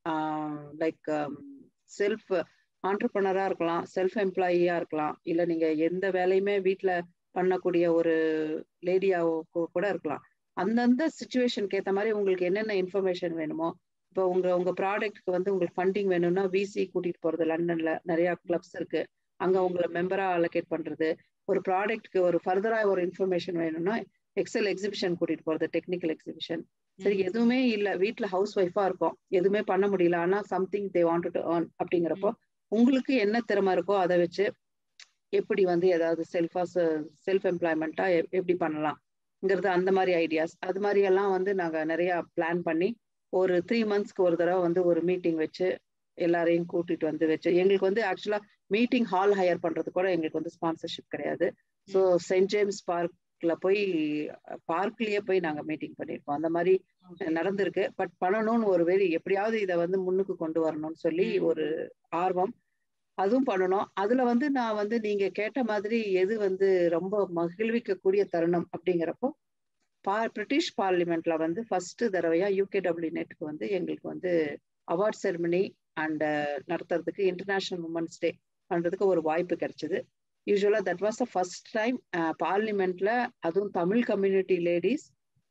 லைக் செல்ஃப் ஆண்டர்பனரா இருக்கலாம் செல்ஃப் எம்ப்ளாயியா இருக்கலாம் இல்ல நீங்க எந்த வேலையுமே வீட்ல பண்ணக்கூடிய ஒரு லேடியாவோ கூட இருக்கலாம் அந்தந்த சுச்சுவேஷனுக்கு ஏத்த மாதிரி உங்களுக்கு என்னென்ன இன்ஃபர்மேஷன் வேணுமோ இப்போ உங்க உங்க ப்ராடக்ட்க்கு வந்து உங்களுக்கு ஃபண்டிங் வேணும்னா விசி கூட்டிட்டு போறது லண்டன்ல நிறைய கிளப்ஸ் இருக்கு அங்க உங்களை மெம்பரா அலோகேட் பண்றது ஒரு ப்ராடக்ட்க்கு ஒரு ஃபர்தரா ஒரு இன்ஃபர்மேஷன் வேணும்னா எக்ஸல் எக்ஸிபிஷன் கூட்டிட்டு போறது டெக்னிக்கல் எக்ஸிபிஷன் சரி எதுவுமே இல்ல வீட்ல ஹவுஸ் ஒய்ஃபா இருக்கும் எதுவுமே பண்ண முடியல ஆனா something they want to earn அப்படிங்கிறப்போ உங்களுக்கு என்ன திறமை இருக்கோ அதை வச்சு எப்படி வந்து ஏதாவது செல்ஃபா செல்ஃப் எம்ப்ளாய்மெண்ட்டா எப்படி பண்ணலாம்ங்கிறது அந்த மாதிரி ஐடியாஸ் அது மாதிரி எல்லாம் வந்து நாங்க நிறைய பிளான் பண்ணி ஒரு த்ரீ மந்த்ஸ்க்கு ஒரு தடவை வந்து ஒரு மீட்டிங் வச்சு எல்லாரையும் கூட்டிட்டு வந்து வச்சு எங்களுக்கு வந்து ஆக்சுவலா மீட்டிங் ஹால் ஹையர் பண்றது கூட எங்களுக்கு வந்து ஸ்பான்சர்ஷிப் கிடையாது ஸோ சென்ட் ஜேம்ஸ் பார்க்ல போய் பார்க்லயே போய் நாங்க மீட்டிங் பண்ணிருக்கோம் அந்த மாதிரி நடந்திருக்கு பட் பண்ணணும்னு ஒரு வெறி எப்படியாவது இதை வந்து முன்னுக்கு கொண்டு வரணும்னு சொல்லி ஒரு ஆர்வம் அதுவும் பண்ணணும் அதுல வந்து நான் வந்து நீங்க கேட்ட மாதிரி எது வந்து ரொம்ப மகிழ்விக்கக்கூடிய தருணம் அப்படிங்கிறப்போ பா பிரிட்டிஷ் பார்லிமெண்ட்ல வந்து ஃபர்ஸ்ட் தடவையா யூகேடபிள்யூ நெட்டுக்கு வந்து எங்களுக்கு வந்து அவார்ட் செரமனி அண்ட் நடத்துறதுக்கு இன்டர்நேஷனல் உமன்ஸ் டே பண்றதுக்கு ஒரு வாய்ப்பு கிடைச்சது யூஸ்வலா that was the first time பார்லிமெண்ட்ல அதுவும் தமிழ் கம்யூனிட்டி லேடிஸ்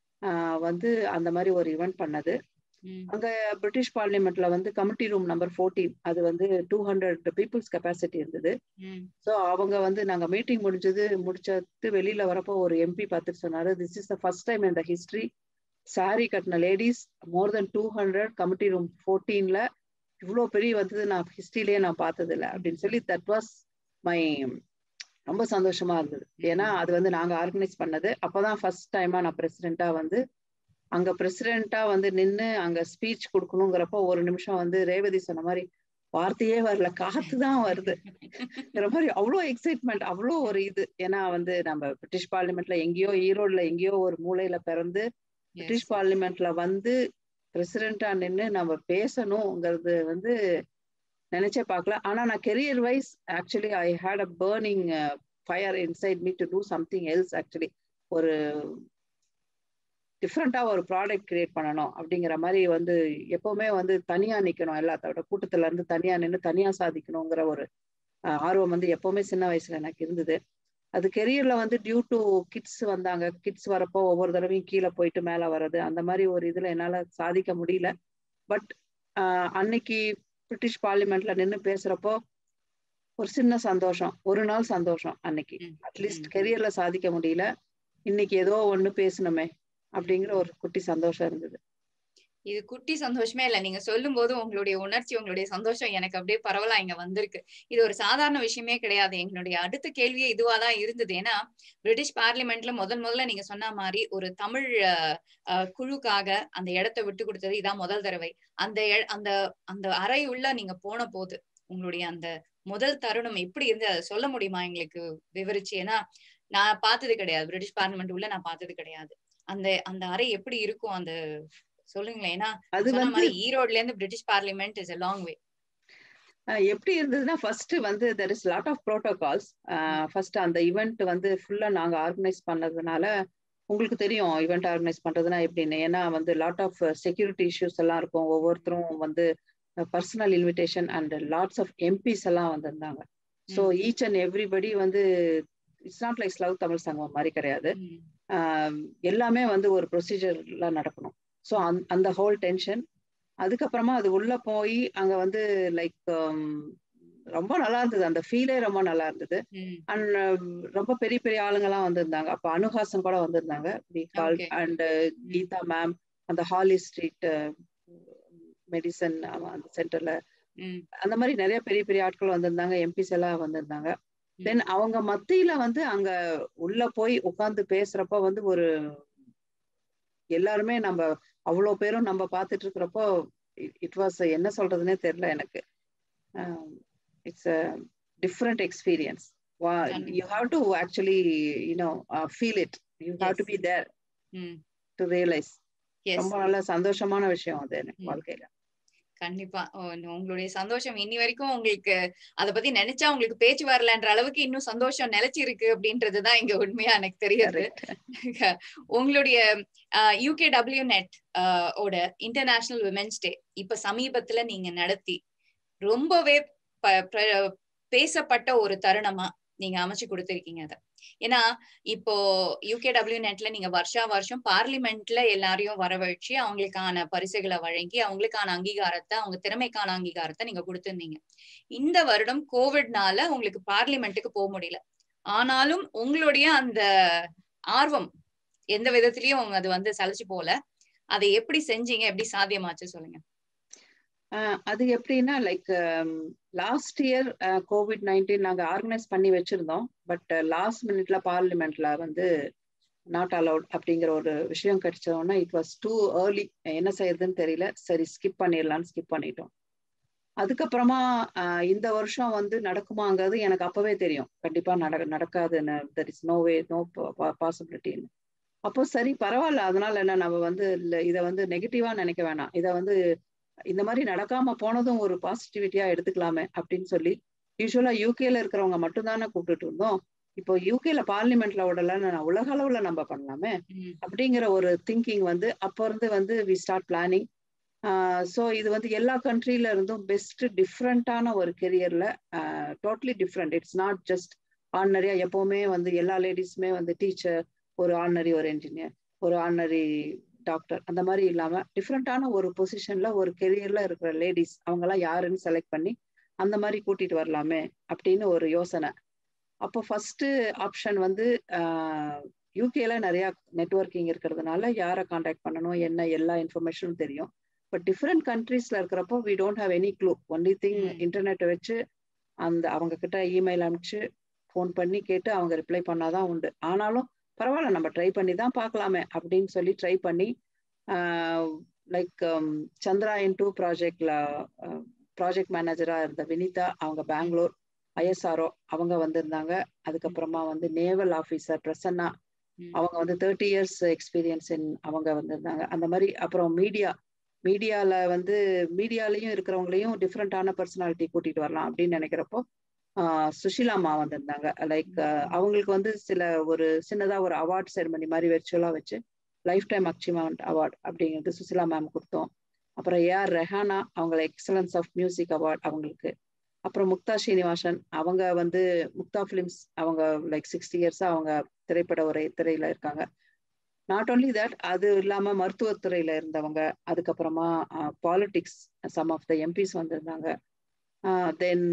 வந்து அந்த மாதிரி ஒரு ஈவெண்ட் பண்ணது அங்க பிரிட்டிஷ் பார்லிமெண்ட்ல வந்து கமிட்டி ரூம் நம்பர் ஃபோர்டீன் அது வந்து டூ ஹண்ட்ரட் பீப்புள்ஸ் கெப்பாசிட்டி இருந்தது ஸோ அவங்க வந்து நாங்க மீட்டிங் முடிஞ்சது முடிச்சது வெளியில வரப்போ ஒரு எம்பி பார்த்துட்டு சொன்னாரு this is the first time இந்த ஹிஸ்டரி சாரி கட்டின ladies more than two hundred committee room ஃபோர்டீன்ல இவ்வளோ பெரிய வந்தது நான் ஹிஸ்டரியிலேயே நான் பார்த்தது இல்லை அப்படின்னு சொல்லி தட் வாஸ் மை ரொம்ப சந்தோஷமா இருந்தது ஏன்னா அது வந்து நாங்க ஆர்கனைஸ் பண்ணது அப்பதான் ஃபர்ஸ்ட் டைமா நான் பிரசிடென்ட்டா வந்து அங்க பிரசிடென்ட்டா வந்து நின்று அங்க ஸ்பீச் கொடுக்கணுங்கிறப்போ ஒரு நிமிஷம் வந்து ரேவதி சொன்ன மாதிரி வார்த்தையே வரல காத்து தான் வருது மாதிரி அவ்வளோ எக்ஸைட்மெண்ட் அவ்வளோ ஒரு இது ஏன்னா வந்து நம்ம பிரிட்டிஷ் பார்லிமெண்ட்ல எங்கேயோ ஈரோடுல எங்கேயோ ஒரு மூலையில பிறந்து பிரிட்டிஷ் பார்லிமெண்ட்ல வந்து பிரசிடென்டா நின்று நம்ம பேசணுங்கிறது வந்து நினைச்சே பார்க்கல ஆனா நான் career wise actually I had a burning fire inside me to do something else actually ஒரு டிஃப்ரெண்டா ஒரு ப்ராடக்ட் கிரியேட் பண்ணணும் அப்படிங்கிற மாதிரி வந்து எப்பவுமே வந்து தனியா நிக்கணும் எல்லாத்தோட கூட்டத்துல இருந்து தனியா நின்று தனியா சாதிக்கணுங்கிற ஒரு ஆர்வம் வந்து எப்பவுமே சின்ன வயசுல எனக்கு இருந்தது அது கெரியர்ல வந்து டியூ டு கிட்ஸ் வந்தாங்க கிட்ஸ் வரப்போ ஒவ்வொரு தடவையும் கீழே போயிட்டு மேல வர்றது அந்த மாதிரி ஒரு இதுல என்னால சாதிக்க முடியல பட் அன்னைக்கு பிரிட்டிஷ் பார்லிமெண்ட்ல நின்று பேசுறப்போ ஒரு சின்ன சந்தோஷம் ஒரு நாள் சந்தோஷம் அன்னைக்கு அட்லீஸ்ட் கெரியர்ல சாதிக்க முடியல இன்னைக்கு ஏதோ ஒண்ணு பேசணுமே அப்படிங்கிற ஒரு குட்டி சந்தோஷம் இருந்தது இது குட்டி சந்தோஷமே இல்ல நீங்க சொல்லும் போது உங்களுடைய உணர்ச்சி உங்களுடைய சந்தோஷம் எனக்கு அப்படியே பரவலா இங்க வந்திருக்கு இது ஒரு சாதாரண விஷயமே கிடையாது எங்களுடைய அடுத்த கேள்வியே இதுவா தான் இருந்தது ஏன்னா பிரிட்டிஷ் பார்லிமெண்ட்ல முதல் முதல்ல நீங்க சொன்ன மாதிரி ஒரு தமிழ் குழுக்காக அந்த இடத்த விட்டு கொடுத்தது இதான் முதல் தடவை அந்த அந்த அந்த அறை உள்ள நீங்க போன போது உங்களுடைய அந்த முதல் தருணம் எப்படி இருந்து அதை சொல்ல முடியுமா எங்களுக்கு விவரிச்சு ஏன்னா நான் பார்த்தது கிடையாது பிரிட்டிஷ் பார்லிமெண்ட் உள்ள நான் பார்த்தது கிடையாது அந்த அந்த அறை எப்படி இருக்கும் அந்த சொல்லுங்களேன் ஏன்னா அது வந்து ஈரோட்ல இருந்து British parliament is a long way எப்படி இருந்ததுன்னா ஃபர்ஸ்ட் வந்து there is lot of protocols first அந்த ஈவெண்ட் வந்து ஃபுல்லா நாங்க ஆர்கனைஸ் பண்ணதுனால உங்களுக்கு தெரியும் ஈவெண்ட் ஆர்கனைஸ் பண்றதுனா எப்படின்னு ஏன்னா வந்து லாட் ஆஃப் செக்யூரிட்டி இஷ்யூஸ் எல்லாம் இருக்கும் ஒவ்வொருத்தரும் வந்து personal invitation and lots of MPs எல்லாம் வந்திருந்தாங்க ஸோ ஈச் அண்ட் எவ்ரிபடி வந்து it's not like Slough Tamil Sangam மாதிரி கிடையாது எல்லாமே வந்து ஒரு ப்ரொசீஜர்ல நடக்கணும் ஸோ அந் அந்த ஹோல் டென்ஷன் அதுக்கப்புறமா அது உள்ள போய் அங்க வந்து லைக் ரொம்ப நல்லா இருந்தது அந்த ஃபீலே ரொம்ப நல்லா இருந்தது அண்ட் ரொம்ப பெரிய பெரிய ஆளுங்கெல்லாம் வந்திருந்தாங்க அப்ப அனுஹாசன் கூட வந்திருந்தாங்க அண்ட் கீதா மேம் அந்த ஹாலி ஸ்ட்ரீட் மெடிசன் அந்த சென்டர்ல அந்த மாதிரி நிறைய பெரிய பெரிய ஆட்கள் வந்திருந்தாங்க எம்பிஸ் எல்லாம் வந்திருந்தாங்க தென் அவங்க மத்தியில வந்து அங்க உள்ள போய் உட்கார்ந்து பேசுறப்ப வந்து ஒரு எல்லாருமே நம்ம அவ்வளோ பேரும் நம்ம பார்த்துட்டு இருக்கிறப்போ இட் வாஸ் என்ன சொல்றதுன்னே தெரியல எனக்கு இட்ஸ் அ டிஃப்ரெண்ட் எக்ஸ்பீரியன்ஸ் கண்டிப்பா. You have to actually you know feel it you have to Yes. Be there ம் டு ரியலைஸ் எஸ் ரொம்ப நல்ல சந்தோஷமான விஷயம் அது எனக்கு ம். வாழ்க்கையில கண்டிப்பா ஓ, உங்களுடைய சந்தோஷம் இன்னி வரைக்கும் உங்களுக்கு அத பத்தி நினைச்சா உங்களுக்கு பேச்சு வரலன்ற அளவுக்கு இன்னும் சந்தோஷம் நிலைச்சு இருக்கு அப்படின்றதுதான் இங்க உண்மையா எனக்கு தெரியுது Correct. உங்களுடைய யூகே டபிள்யூ நெட் ஓட இன்டர்நேஷனல் விமென்ஸ் டே இப்ப சமீபத்துல நீங்க நடத்தி ரொம்பவே ப- ப- பேசப்பட்ட ஒரு தருணமா நீங்க அமைச்சு கொடுத்திருக்கீங்க அத ஏன்னா இப்போ யூகே டபிள்யூ நெட்ல நீங்க வருஷா வருஷம் பார்லிமெண்ட்ல எல்லாரையும் வரவழைச்சு அவங்களுக்கான பரிசுகளை வழங்கி அவங்களுக்கான அங்கீகாரத்தை அவங்க திறமைக்கான அங்கீகாரத்தை நீங்க கொடுத்திருந்தீங்க இந்த வருடம் கோவிட்னால உங்களுக்கு பார்லிமெண்ட்டுக்கு போக முடியல ஆனாலும் உங்களுடைய அந்த ஆர்வம் எந்த விதத்திலயும் அது வந்து சலிச்சு போல அதை எப்படி செஞ்சீங்க எப்படி சாத்தியமாச்சு சொல்லுங்க ஆஹ் அது எப்படின்னா like last year covid nineteen நாங்க ஆர்கனைஸ் பண்ணி வச்சிருந்தோம் பட் லாஸ்ட் மினிட்ல பார்லிமெண்ட்ல வந்து நாட் அலவுட் அப்படிங்கிற ஒரு விஷயம் கிடைச்சோன்னா இட் வாஸ் டூ ஏர்லி என்ன செய்யறதுன்னு தெரியல சரி ஸ்கிப் பண்ணிடலாம்னு ஸ்கிப் பண்ணிட்டோம் அதுக்கப்புறமா ஆஹ் இந்த வருஷம் வந்து நடக்குமாங்கிறது எனக்கு அப்பவே தெரியும் கண்டிப்பா நட நடக்காதுன்னு there is no way no பாசிபிலிட்டின்னு அப்போ சரி பரவாயில்ல அதனால என்ன நம்ம வந்து இல்ல இதை வந்து நெகட்டிவா நினைக்க வேணாம் இதை வந்து இந்த மாதிரி நடக்காம போனதும் ஒரு பாசிட்டிவிட்டியா எடுத்துக்கலாமே அப்படின்னு சொல்லி யூஸ்வலா யூகேல இருக்கிறவங்க மட்டும் தானே கூப்பிட்டுட்டு இருந்தோம் இப்போ யூகேல பார்லிமெண்ட்ல விடல உலக அளவுல நம்ம பண்ணலாமே ம், அப்படிங்கிற ஒரு திங்கிங் வந்து அப்போ இருந்து வந்து வி ஸ்டார்ட் பிளானிங் ஸோ இது வந்து எல்லா கண்ட்ரில இருந்தும் பெஸ்ட் டிஃப்ரெண்டான ஒரு கெரியர்ல totally different it's not just ஆர்டினரியா எப்பவுமே வந்து எல்லா லேடிஸுமே வந்து டீச்சர் ஒரு ஆர்டினரி ஒரு என்ஜினியர் ஒரு ஆர்டினரி டாக்டர் அந்த மாதிரி இல்லாம டிஃப்ரெண்டான ஒரு பொசிஷன்ல ஒரு கெரியர்ல இருக்கிற லேடிஸ் அவங்கெல்லாம் யாருன்னு செலக்ட் பண்ணி அந்த மாதிரி கூட்டிட்டு வரலாமே அப்படின்னு ஒரு யோசனை அப்போ ஃபர்ஸ்ட் ஆப்ஷன் வந்து யூகேல நிறைய நெட்ஒர்க்கிங் இருக்கிறதுனால யாரை காண்டாக்ட் பண்ணணும் என்ன எல்லா இன்ஃபர்மேஷனும் தெரியும் பட் டிஃப்ரெண்ட் கண்ட்ரீஸ்ல இருக்கிறப்போ we don't have any clue only thing ம். இன்டர்நெட்டை வச்சு அந்த அவங்க கிட்ட இமெயில் அனுப்பிச்சு ஃபோன் பண்ணி கேட்டு அவங்க ரிப்ளை பண்ணாதான் உண்டு ஆனாலும் பரவாயில்ல நம்ம ட்ரை பண்ணி தான் பார்க்கலாமே அப்படின்னு சொல்லி ட்ரை பண்ணி லைக் சந்திராயன் டூ ப்ராஜெக்ட்ல ப்ராஜெக்ட் மேனேஜரா இருந்த வினிதா அவங்க பெங்களூர் ஐஎஸ்ஆர்ஓ அவங்க வந்திருந்தாங்க அதுக்கப்புறமா வந்து நேவல் ஆஃபீஸர் பிரசன்னா ம். அவங்க வந்து தேர்ட்டி இயர்ஸ் எக்ஸ்பீரியன்ஸ் இன் அவங்க வந்திருந்தாங்க அந்த மாதிரி அப்புறம் மீடியா மீடியால வந்து மீடியாலையும் இருக்கிறவங்களையும் டிஃப்ரெண்டான பர்சனாலிட்டி கூட்டிட்டு வரலாம் அப்படின்னு நினைக்கிறப்போ ஆஹ் சுஷிலாமா வந்திருந்தாங்க லைக் அவங்களுக்கு வந்து சில ஒரு சின்னதா ஒரு அவார்ட் செரமனி மாதிரி வெர்ச்சுவலா வச்சு லைஃப் டைம் அச்சீவ்மெண்ட் அவார்ட் அப்படிங்கிறது சுசிலா மேம் கொடுத்தோம் அப்புறம் ஏஆர் ரெஹானா அவங்கள எக்ஸலன்ஸ் ஆஃப் மியூசிக் அவார்ட் அவங்களுக்கு அப்புறம் முக்தா ஸ்ரீனிவாசன் அவங்க வந்து முக்தா ஃபிலிம்ஸ் அவங்க லைக் சிக்ஸ்டி இயர்ஸா அவங்க திரைப்பட உரை திரையில இருக்காங்க நாட் ஓன்லி தட் அது இல்லாம மருத்துவத்துறையில இருந்தவங்க அதுக்கப்புறமா politics some of the MPs வந்திருந்தாங்க தென்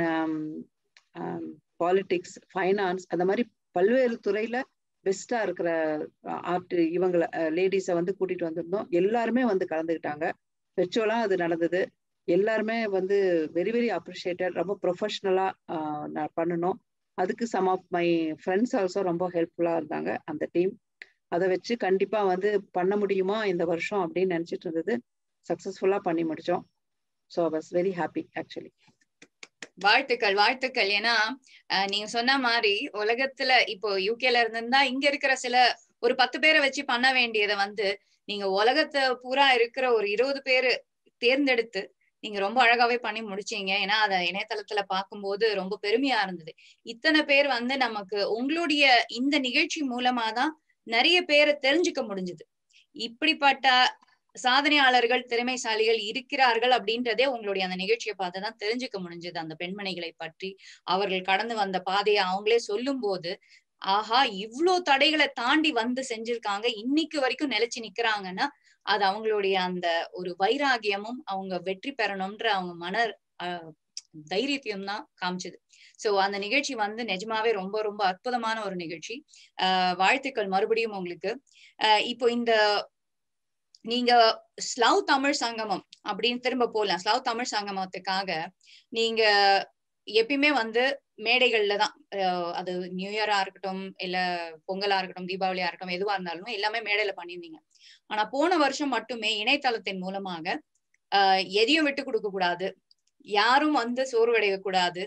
பாலிடிக்ஸ் ஃபைனான்ஸ் அந்த மாதிரி பல்வேறு துறையில பெஸ்டா இருக்கிற ஆர்ட் இவங்களை லேடிஸை வந்து கூட்டிட்டு வந்திருந்தோம் எல்லாருமே வந்து கலந்துக்கிட்டாங்க வெர்ச்சுவலா அது நடந்தது எல்லாருமே வந்து வெரி வெரி அப்ரிஷியேட்டட் ரொம்ப ப்ரொஃபஷ்னலா பண்ணணும் அதுக்கு some of my friends also ரொம்ப ஹெல்ப்ஃபுல்லா இருந்தாங்க அந்த டீம் அதை வச்சு கண்டிப்பா வந்து பண்ண முடியுமா இந்த வருஷம் அப்படின்னு நினைச்சிட்டு இருந்தது சக்சஸ்ஃபுல்லா பண்ணி முடிச்சோம் so was very happy actually வாழ்த்துக்கள் வாழ்த்துக்கள் ஏன்னா அஹ், நீங்க சொன்ன மாதிரி உலகத்துல இப்போ யூகேல இருந்திருந்தா இங்க இருக்கிற சில ஒரு பத்து பேரை வச்சு பண்ண வேண்டியதை வந்து நீங்க உலகத்தை பூரா இருக்கிற ஒரு இருபது பேரு தேர்ந்தெடுத்து நீங்க ரொம்ப அழகாவே பண்ணி முடிச்சீங்க ஏன்னா அத இணையதளத்துல பார்க்கும்போது ரொம்ப பெருமையா இருந்தது இத்தனை பேர் வந்து நமக்கு உங்களுடைய இந்த நிகழ்ச்சி மூலமா தான் நிறைய பேரை தெரிஞ்சுக்க முடிஞ்சது இப்படிப்பட்ட சாதனையாளர்கள் திறமைசாலிகள் இருக்கிறார்கள் அப்படின்றதே உங்களுடைய அந்த நிகழ்ச்சியை பார்த்து தான் தெரிஞ்சுக்க முடிஞ்சது அந்த பெண்மணிகளை பற்றி அவர்கள் கடந்து வந்த பாதையை அவங்களே சொல்லும் போது ஆஹா இவ்ளோ தடைகளை தாண்டி வந்து செஞ்சிருக்காங்க இன்னைக்கு வரைக்கும் நிலைச்சு நிக்கிறாங்கன்னா அது அவங்களுடைய அந்த ஒரு வைராகியமும் அவங்க வெற்றி பெறணும்ன்ற அவங்க மன அஹ், தைரியத்தையும் தான் காமிச்சது சோ அந்த நிகழ்ச்சி வந்து நிஜமாவே ரொம்ப ரொம்ப அற்புதமான ஒரு நிகழ்ச்சி ஆஹ் வாழ்த்துக்கள் மறுபடியும் உங்களுக்கு ஆஹ் இப்போ இந்த நீங்க ஸ்லவ் தமிழ் சங்கமம் அப்படின்னு திரும்ப போலாம் ஸ்லவ் தமிழ் சங்கமத்துக்காக நீங்க எப்பயுமே வந்து மேடைகள்ல தான் அஹ் அது நியூ இயரா இருக்கட்டும் இல்ல பொங்கலா இருக்கட்டும் தீபாவளியா இருக்கட்டும் எதுவா இருந்தாலும் எல்லாமே மேடையில பண்ணியிருந்தீங்க ஆனா போன வருஷம் மட்டுமே இணையதளத்தின் மூலமாக ஆஹ் எதையும் விட்டு கொடுக்க கூடாது யாரும் வந்து சோர்வடைய கூடாது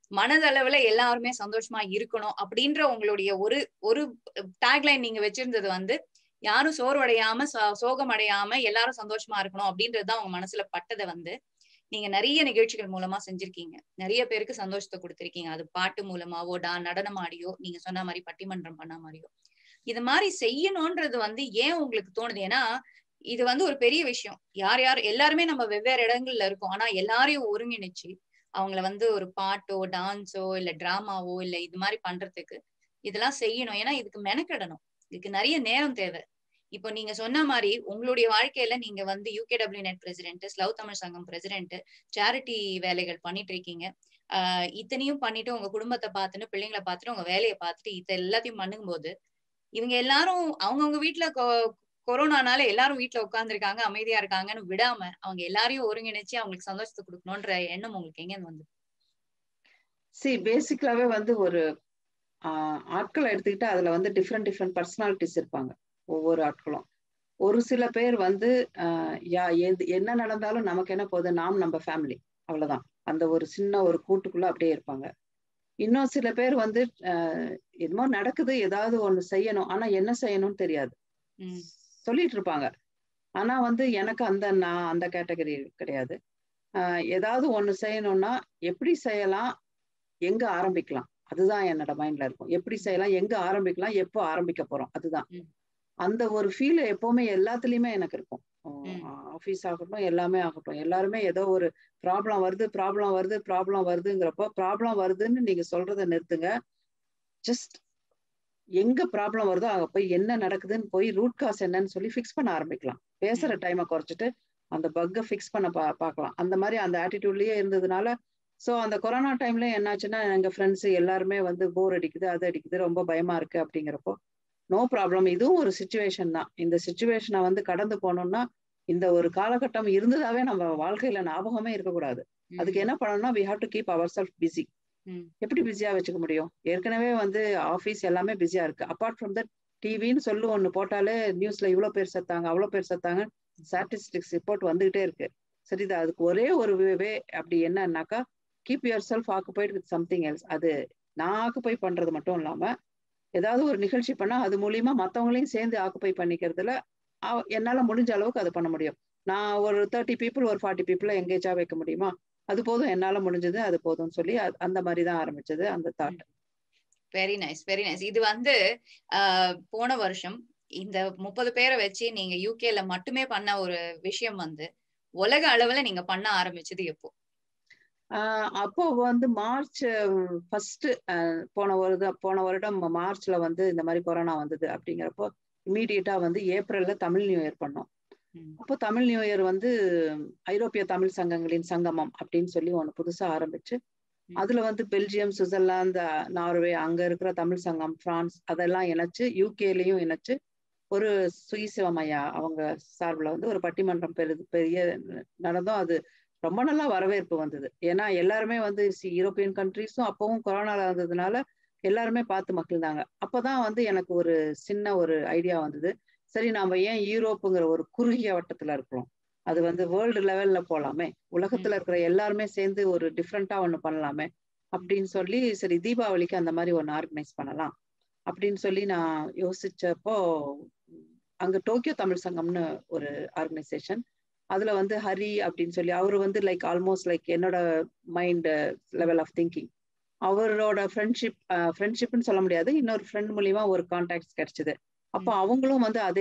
மனதளவுல எல்லாருமே சந்தோஷமா இருக்கணும் அப்படின்ற உங்களுடைய ஒரு ஒரு டேக்லைன் நீங்க வச்சிருந்தது வந்து யாரும் சோர்வடையாம சோகம் அடையாம எல்லாரும் சந்தோஷமா இருக்கணும் அப்படின்றதுதான் உங்க மனசுல பட்டதை வந்து நீங்க நிறைய நிகழ்ச்சிகள் மூலமா செஞ்சிருக்கீங்க நிறைய பேருக்கு சந்தோஷத்தை கொடுத்திருக்கீங்க அது பாட்டு மூலமாவோ டா நடனம் ஆடியோ நீங்க சொன்ன மாதிரி பட்டிமன்றம் பண்ண மாதிரியோ இது மாதிரி செய்யணும்ன்றது வந்து ஏன் உங்களுக்கு தோணுது ஏன்னா இது வந்து ஒரு பெரிய விஷயம் யார் யார் எல்லாருமே நம்ம வெவ்வேறு இடங்கள்ல இருக்கோம் ஆனா எல்லாரையும் ஒருங்கிணைச்சு அவங்கள வந்து ஒரு பாட்டோ டான்ஸோ இல்ல டிராமாவோ இல்ல இது மாதிரி பண்றதுக்கு இதெல்லாம் செய்யணும் ஏன்னா இதுக்கு மெனக்கெடணும் இதுக்கு நிறைய நேரம் தேவை இப்போ நீங்க சொன்ன மாதிரி உங்களுடைய வாழ்க்கையில நீங்க வந்து UK W net president Slough Tamil Sangam president charity வேலைகள் பண்ணிட்டு இருக்கீங்க ஆஹ் இத்தனையும் பண்ணிட்டு உங்க குடும்பத்தை பார்த்துட்டு பிள்ளைங்களை பார்த்துட்டு உங்க வேலையை பார்த்துட்டு இத எல்லாத்தையும் பண்ணும்போது இவங்க எல்லாரும் அவங்கவுங்க வீட்டுல கொரோனானால எல்லாரும் வீட்டுல உட்காந்துருக்காங்க அமைதியா இருக்காங்கன்னு விடாம அவங்க எல்லாரையும் ஒருங்கிணைச்சு அவங்களுக்கு சந்தோஷத்தை கொடுக்கணும்ன்ற எண்ணம் உங்களுக்கு எங்க வந்து சி பேசிக்கலாவே வந்து ஒரு ஆட்களை எடுத்துக்கிட்டா அதுல வந்து டிஃப்ரெண்ட் டிஃப்ரெண்ட் பர்சனாலிட்டிஸ் இருப்பாங்க ஒவ்வொரு ஆட்களும் ஒரு சில பேர் வந்து யா எது என்ன நடந்தாலும் நமக்கு என்ன போகுது நாம் நம்ம ஃபேமிலி அவ்வளவுதான் அந்த ஒரு சின்ன ஒரு கூட்டுக்குள்ள அப்படியே இருப்பாங்க இன்னும் சில பேர் வந்து என்னமோ நடக்குது ஏதாவது ஒண்ணு செய்யணும் ஆனா என்ன செய்யணும்னு தெரியாது சொல்லிட்டு இருப்பாங்க ஆனா வந்து எனக்கு அந்த நான் அந்த கேட்டகரி கிடையாது ஏதாவது ஒண்ணு செய்யணும்னா எப்படி செய்யலாம் எங்க ஆரம்பிக்கலாம் அதுதான் என்னோட மைண்ட்ல இருக்கும் எப்படி செய்யலாம் எங்க ஆரம்பிக்கலாம் எப்போ ஆரம்பிக்க போறோம் அதுதான் அந்த ஒரு ஃபீல் எப்பவுமே எல்லாத்துலயுமே எனக்கு இருக்கும் ஆஃபீஸ் ஆகட்டும் எல்லாமே ஆகட்டும் எல்லாருமே ஏதோ ஒரு ப்ராப்ளம் வருது ப்ராப்ளம் வருது ப்ராப்ளம் வருதுங்கிறப்போ ப்ராப்ளம் வருதுன்னு நீங்க சொல்றத நிறுத்துங்க ஜஸ்ட் எங்க ப்ராப்ளம் வருதோ அங்க போய் என்ன நடக்குதுன்னு போய் ரூட் காஸ் என்னன்னு சொல்லி ஃபிக்ஸ் பண்ண ஆரம்பிக்கலாம் பேசுற டைமை குறைச்சிட்டு அந்த பக்கை ஃபிக்ஸ் பண்ண பா பார்க்கலாம் அந்த மாதிரி அந்த ஆட்டிடியூட்லயே இருந்ததுனால ஸோ அந்த கொரோனா டைம்ல என்னாச்சுன்னா எங்க ஃப்ரெண்ட்ஸ் எல்லாருமே வந்து போர் அடிக்குது அது அடிக்குது ரொம்ப பயமா இருக்கு அப்படிங்கிறப்போ நோ ப்ராப்ளம் இதுவும் ஒரு சுச்சுவேஷன் தான் இந்த சுச்சுவேஷனை வந்து கடந்து போனோம்னா இந்த ஒரு காலகட்டம் இருந்ததாவே நம்ம வாழ்க்கையில ஞாபகமே இருக்கக்கூடாது அதுக்கு என்ன பண்ணணும்னா we have to keep our self busy எப்படி பிஸியா வச்சுக்க முடியும் ஏற்கனவே வந்து ஆஃபீஸ் எல்லாமே பிஸியா இருக்கு அப்பார்ட் ஃப்ரம் தட் டிவின்னு சொல்லு ஒண்ணு போட்டாலே நியூஸ்ல இவ்வளவு பேர் செத்தாங்க அவ்வளவு பேர் செத்தாங்க ஸ்டாட்டிஸ்டிக்ஸ் ரிப்போர்ட் வந்துகிட்டே இருக்கு சரிதா அதுக்கு ஒரே ஒரு வே அப்படி என்னன்னாக்கா keep your self occupied with something else அது நான் ஆக்குப்பை பண்றது மட்டும் இல்லாம ஏதாவது ஒரு நிகழ்ச்சி பண்ணா அது மூலியமா மத்தவங்களையும் சேர்ந்து ஆக்குப்பை பண்ணிக்கிறதுல என்னால முடிஞ்ச அளவுக்கு அது பண்ண முடியும் நான் ஒரு தேர்ட்டி பீப்புள் ஒரு ஃபார்ட்டி பீப்புள எங்கேஜா வைக்க முடியுமா அது போதும் என்னால முடிஞ்சது அது போதும்னு சொல்லி அந்த மாதிரி தான் ஆரம்பிச்சது அந்த thought very nice very nice இது வந்து போன வருஷம் இந்த முப்பது பேரை வச்சு நீங்க யூகேல மட்டுமே பண்ண ஒரு விஷயம் வந்து உலக அளவுல நீங்க பண்ண ஆரம்பிச்சது எப்போ அப்போ வந்து மார்ச் ஃபர்ஸ்ட் போன வருடம் போன வருடம் மார்ச்ல வந்து இந்த மாதிரி கொரோனா வந்தது அப்படிங்கிறப்போ இமீடியட்டா வந்து ஏப்ரல்ல தமிழ் நியூ இயர் பண்ணோம் அப்போ தமிழ் நியூ இயர் வந்து ஐரோப்பிய தமிழ் சங்கங்களின் சங்கமம் அப்படின்னு சொல்லி ஒண்ணு புதுசா ஆரம்பிச்சு அதுல வந்து பெல்ஜியம் சுவிட்சர்லாந்து நார்வே அங்க இருக்கிற தமிழ் சங்கம் பிரான்ஸ் அதெல்லாம் இணைச்சு யூகேலையும் இணைச்சு ஒரு சுயசிவமையா அவங்க சார்பில் வந்து ஒரு பட்டிமன்றம் பெரு பெரிய நடந்தோம் அது ரொம்ப நல்லா வரவேற்பு வந்தது ஏன்னா எல்லாருமே வந்து யூரோப்பியன் கண்ட்ரிஸும் அப்பவும் கொரோனால இருந்ததுனால எல்லாருமே பார்த்து மகிழ்ந்தாங்க அப்பதான் வந்து எனக்கு ஒரு சின்ன ஒரு ஐடியா வந்தது சரி நாம ஏன் யூரோப்புங்கிற ஒரு குறுகிய வட்டத்துல இருக்கிறோம் அது வந்து வேர்ல்டு லெவல்ல போலாமே உலகத்துல இருக்கிற எல்லாருமே சேர்ந்து ஒரு டிஃப்ரெண்டா ஒண்ணு பண்ணலாமே அப்படின்னு சொல்லி சரி தீபாவளிக்கு அந்த மாதிரி ஒண்ணு ஆர்கனைஸ் பண்ணலாம் அப்படின்னு சொல்லி நான் யோசிச்சப்போ அங்க டோக்கியோ தமிழ் சங்கம்னு ஒரு ஆர்கனைசேஷன் அதுல வந்து ஹரி அப்படின்னு சொல்லி அவரு வந்து லைக் ஆல்மோஸ்ட் லைக் என்னோட மைண்ட் லெவல் ஆஃப் திங்கிங் அவரோட ஃப்ரெண்ட்ஷிப் ஃப்ரெண்ட்ஷிப்னு சொல்ல முடியாது இன்னொரு ஃப்ரெண்ட் மூலியமா ஒரு கான்டாக்ட்ஸ் கிடைச்சது அப்போ அவங்களும் வந்து அதே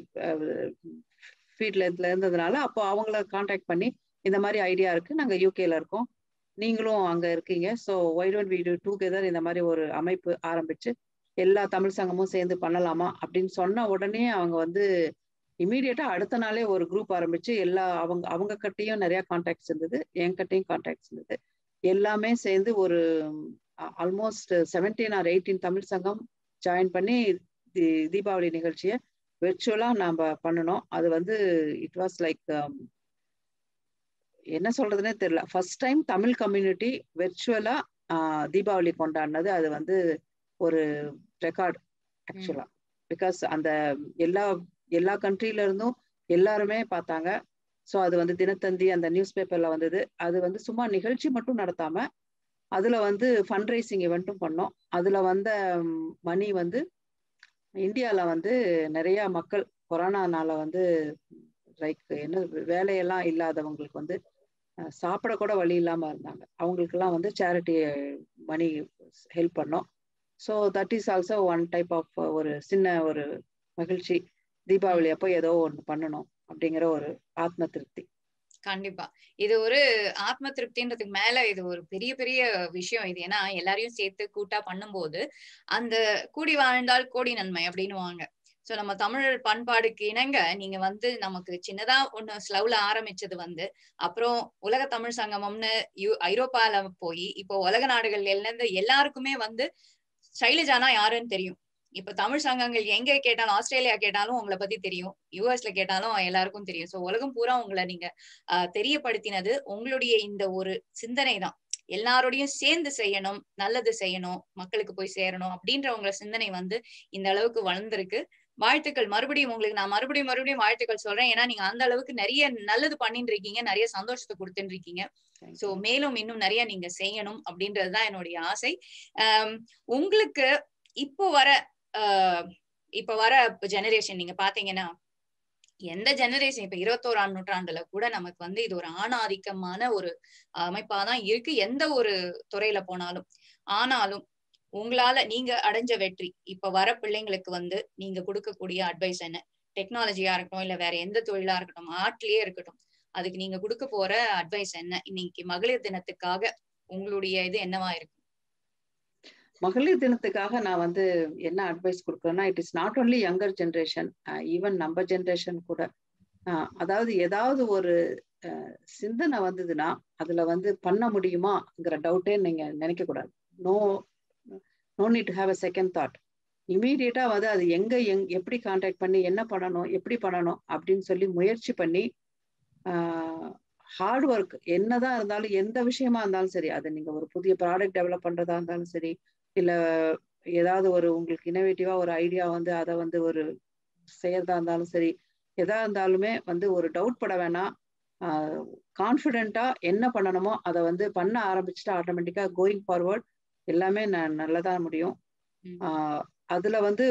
ஃபீல்ட்ல இருந்ததுனால அப்போ அவங்கள கான்டாக்ட் பண்ணி இந்த மாதிரி ஐடியா இருக்கு நாங்க யூகேல இருக்கோம் நீங்களும் அங்க இருக்கீங்க so why don't we do together இந்த மாதிரி ஒரு அமைப்பு ஆரம்பிச்சு எல்லா தமிழ் சங்கமும் சேர்ந்து பண்ணலாமா அப்படின்னு சொன்ன உடனே அவங்க வந்து இமீடியட்டா அடுத்த நாளே ஒரு குரூப் ஆரம்பிச்சு எல்லா அவங்க அவங்க கிட்டையும் நிறைய கான்டாக்ட்ஸ் இருந்தது என் கிட்டையும் கான்டாக்ட்ஸ் இருந்தது எல்லாமே சேர்ந்து ஒரு almost seventeen or eighteen Tamil Sangam join பண்ணி தி தீபாவளி நிகழ்ச்சியை விர்ச்சுவலா நாம பண்ணணும் அது வந்து இட் வாஸ் லைக் என்ன சொல்றதுன்னே தெரியல ஃபர்ஸ்ட் டைம் தமிழ் கம்யூனிட்டி விர்ச்சுவலா தீபாவளி கொண்டாடினது அது வந்து ஒரு ரெக்கார்ட் ஆக்சுவலா பிகாஸ் அந்த எல்லா எல்லா கண்ட்ரில இருந்தும் எல்லாருமே பார்த்தாங்க ஸோ அது வந்து தினத்தந்தி அந்த நியூஸ் பேப்பர்ல வந்தது அது வந்து சும்மா நிகழ்ச்சி மட்டும் நடத்தாம அதுல வந்து ஃபண்ட் ரைசிங் இவெண்ட்டும் பண்ணோம் அதுல வந்த மணி வந்து இந்தியால வந்து நிறைய மக்கள் கொரோனானால வந்து லைக் என்ன வேலையெல்லாம் இல்லாதவங்களுக்கு வந்து அஹ், சாப்பிட கூட வழி இல்லாம இருந்தாங்க அவங்களுக்கெல்லாம் வந்து சேரிட்டி மணி ஹெல்ப் பண்ணோம் so that is also one type of ஒரு சின்ன ஒரு மகிழ்ச்சி தீபாவளி அப்போ ஏதோ ஒன்று பண்ணணும் அப்படிங்கிற ஒரு ஆத்ம திருப்தி கண்டிப்பா இது ஒரு ஆத்ம திருப்தின்றதுக்கு மேல இது ஒரு பெரிய பெரிய விஷயம் இது ஏன்னா எல்லாரையும் சேர்த்து கூட்டா பண்ணும்போது அந்த கூடி வாழ்ந்தால் கோடி நன்மை அப்படின்னுவாங்க சோ நம்ம தமிழ் பண்பாடுக்கு இணங்க நீங்க வந்து நமக்கு சின்னதா ஒண்ணு ஸ்லவ்ல ஆரம்பிச்சது வந்து அப்புறம் உலக தமிழ் சங்கமம்னு யூ ஐரோப்பால போய் இப்போ உலக நாடுகள்ல இருந்து எல்லாருக்குமே வந்து சைலஜானா யாருன்னு தெரியும் இப்ப தமிழ் சங்கங்கள் எங்க கேட்டாலும் ஆஸ்திரேலியா கேட்டாலும் உங்களை பத்தி தெரியும் யூஎஸ்ல கேட்டாலும் எல்லாருக்கும் தெரியும் சோ உலகம் பூரா உங்களை நீங்க ஆஹ் தெரியப்படுத்தினது உங்களுடைய இந்த ஒரு சிந்தனை தான் எல்லாரோடையும் சேர்ந்து செய்யணும் நல்லது செய்யணும் மக்களுக்கு போய் சேரணும் அப்படின்ற உங்க சிந்தனை வந்து இந்த அளவுக்கு வளர்ந்திருக்கு வாழ்த்துக்கள் மறுபடியும் உங்களுக்கு நான் மறுபடியும் மறுபடியும் வாழ்த்துக்கள் சொல்றேன் ஏன்னா நீங்க அந்த அளவுக்கு நிறைய நல்லது பண்ணிட்டு இருக்கீங்க நிறைய சந்தோஷத்தை கொடுத்துட்டு இருக்கீங்க சோ மேலும் இன்னும் நிறைய நீங்க செய்யணும் அப்படின்றதுதான் என்னுடைய ஆசை ஆஹ் உங்களுக்கு இப்போ வர ஆஹ் இப்ப வர ஜெனரேஷன் நீங்க பாத்தீங்கன்னா எந்த ஜெனரேஷன் இப்ப இருபத்தோராம் நூற்றாண்டுல கூட நமக்கு வந்து இது ஒரு ஆணாதிக்கமான ஒரு அமைப்பாதான் இருக்கு எந்த ஒரு துறையில போனாலும் ஆனாலும் உங்களால நீங்க அடைஞ்ச வெற்றி இப்ப வர பிள்ளைங்களுக்கு வந்து நீங்க கொடுக்கக்கூடிய அட்வைஸ் என்ன டெக்னாலஜியா இருக்கட்டும் இல்ல வேற எந்த தொழிலா இருக்கட்டும் ஆர்ட்லயே இருக்கட்டும் அதுக்கு நீங்க கொடுக்க போற அட்வைஸ் என்ன இன்னைக்கு மகளிர் தினத்துக்காக உங்களுடைய இது என்னவா இருக்கு மகளிர் தினத்துக்காக நான் வந்து என்ன அட்வைஸ் கொடுக்குறேன்னா it is not only younger generation even நம்ம ஜென்ரேஷன் கூட அஹ், அதாவது ஏதாவது ஒரு அஹ், சிந்தனை வந்ததுன்னா அதுல வந்து பண்ண முடியுமாங்கிற டவுட்டே நீங்க நினைக்க கூடாது no no need to have a second thought இமீடியட்டா வந்து அது எங்க எங் எப்படி கான்டாக்ட் பண்ணி என்ன பண்ணணும் எப்படி பண்ணணும் அப்படின்னு சொல்லி முயற்சி பண்ணி ஹார்ட் ஒர்க் என்னதான் இருந்தாலும் எந்த விஷயமா இருந்தாலும் சரி அது நீங்க ஒரு புதிய ப்ராடக்ட் டெவலப் பண்றதா இருந்தாலும் சரி இல்ல ஏதாவது ஒரு உங்களுக்கு இனோவேட்டிவா ஒரு ஐடியா வந்து அதை வந்து ஒரு செய்யறதா இருந்தாலும் சரி எதா இருந்தாலுமே வந்து ஒரு டவுட் பட வேணாம் கான்ஃபிடென்ட்டா என்ன பண்ணணுமோ அதை வந்து பண்ண ஆரம்பிச்சுட்டா ஆட்டோமேட்டிக்கா கோயிங் ஃபார்வர்ட் எல்லாமே ந- நல்லதா முடியும் ம். ஆஹ் அதுல வந்து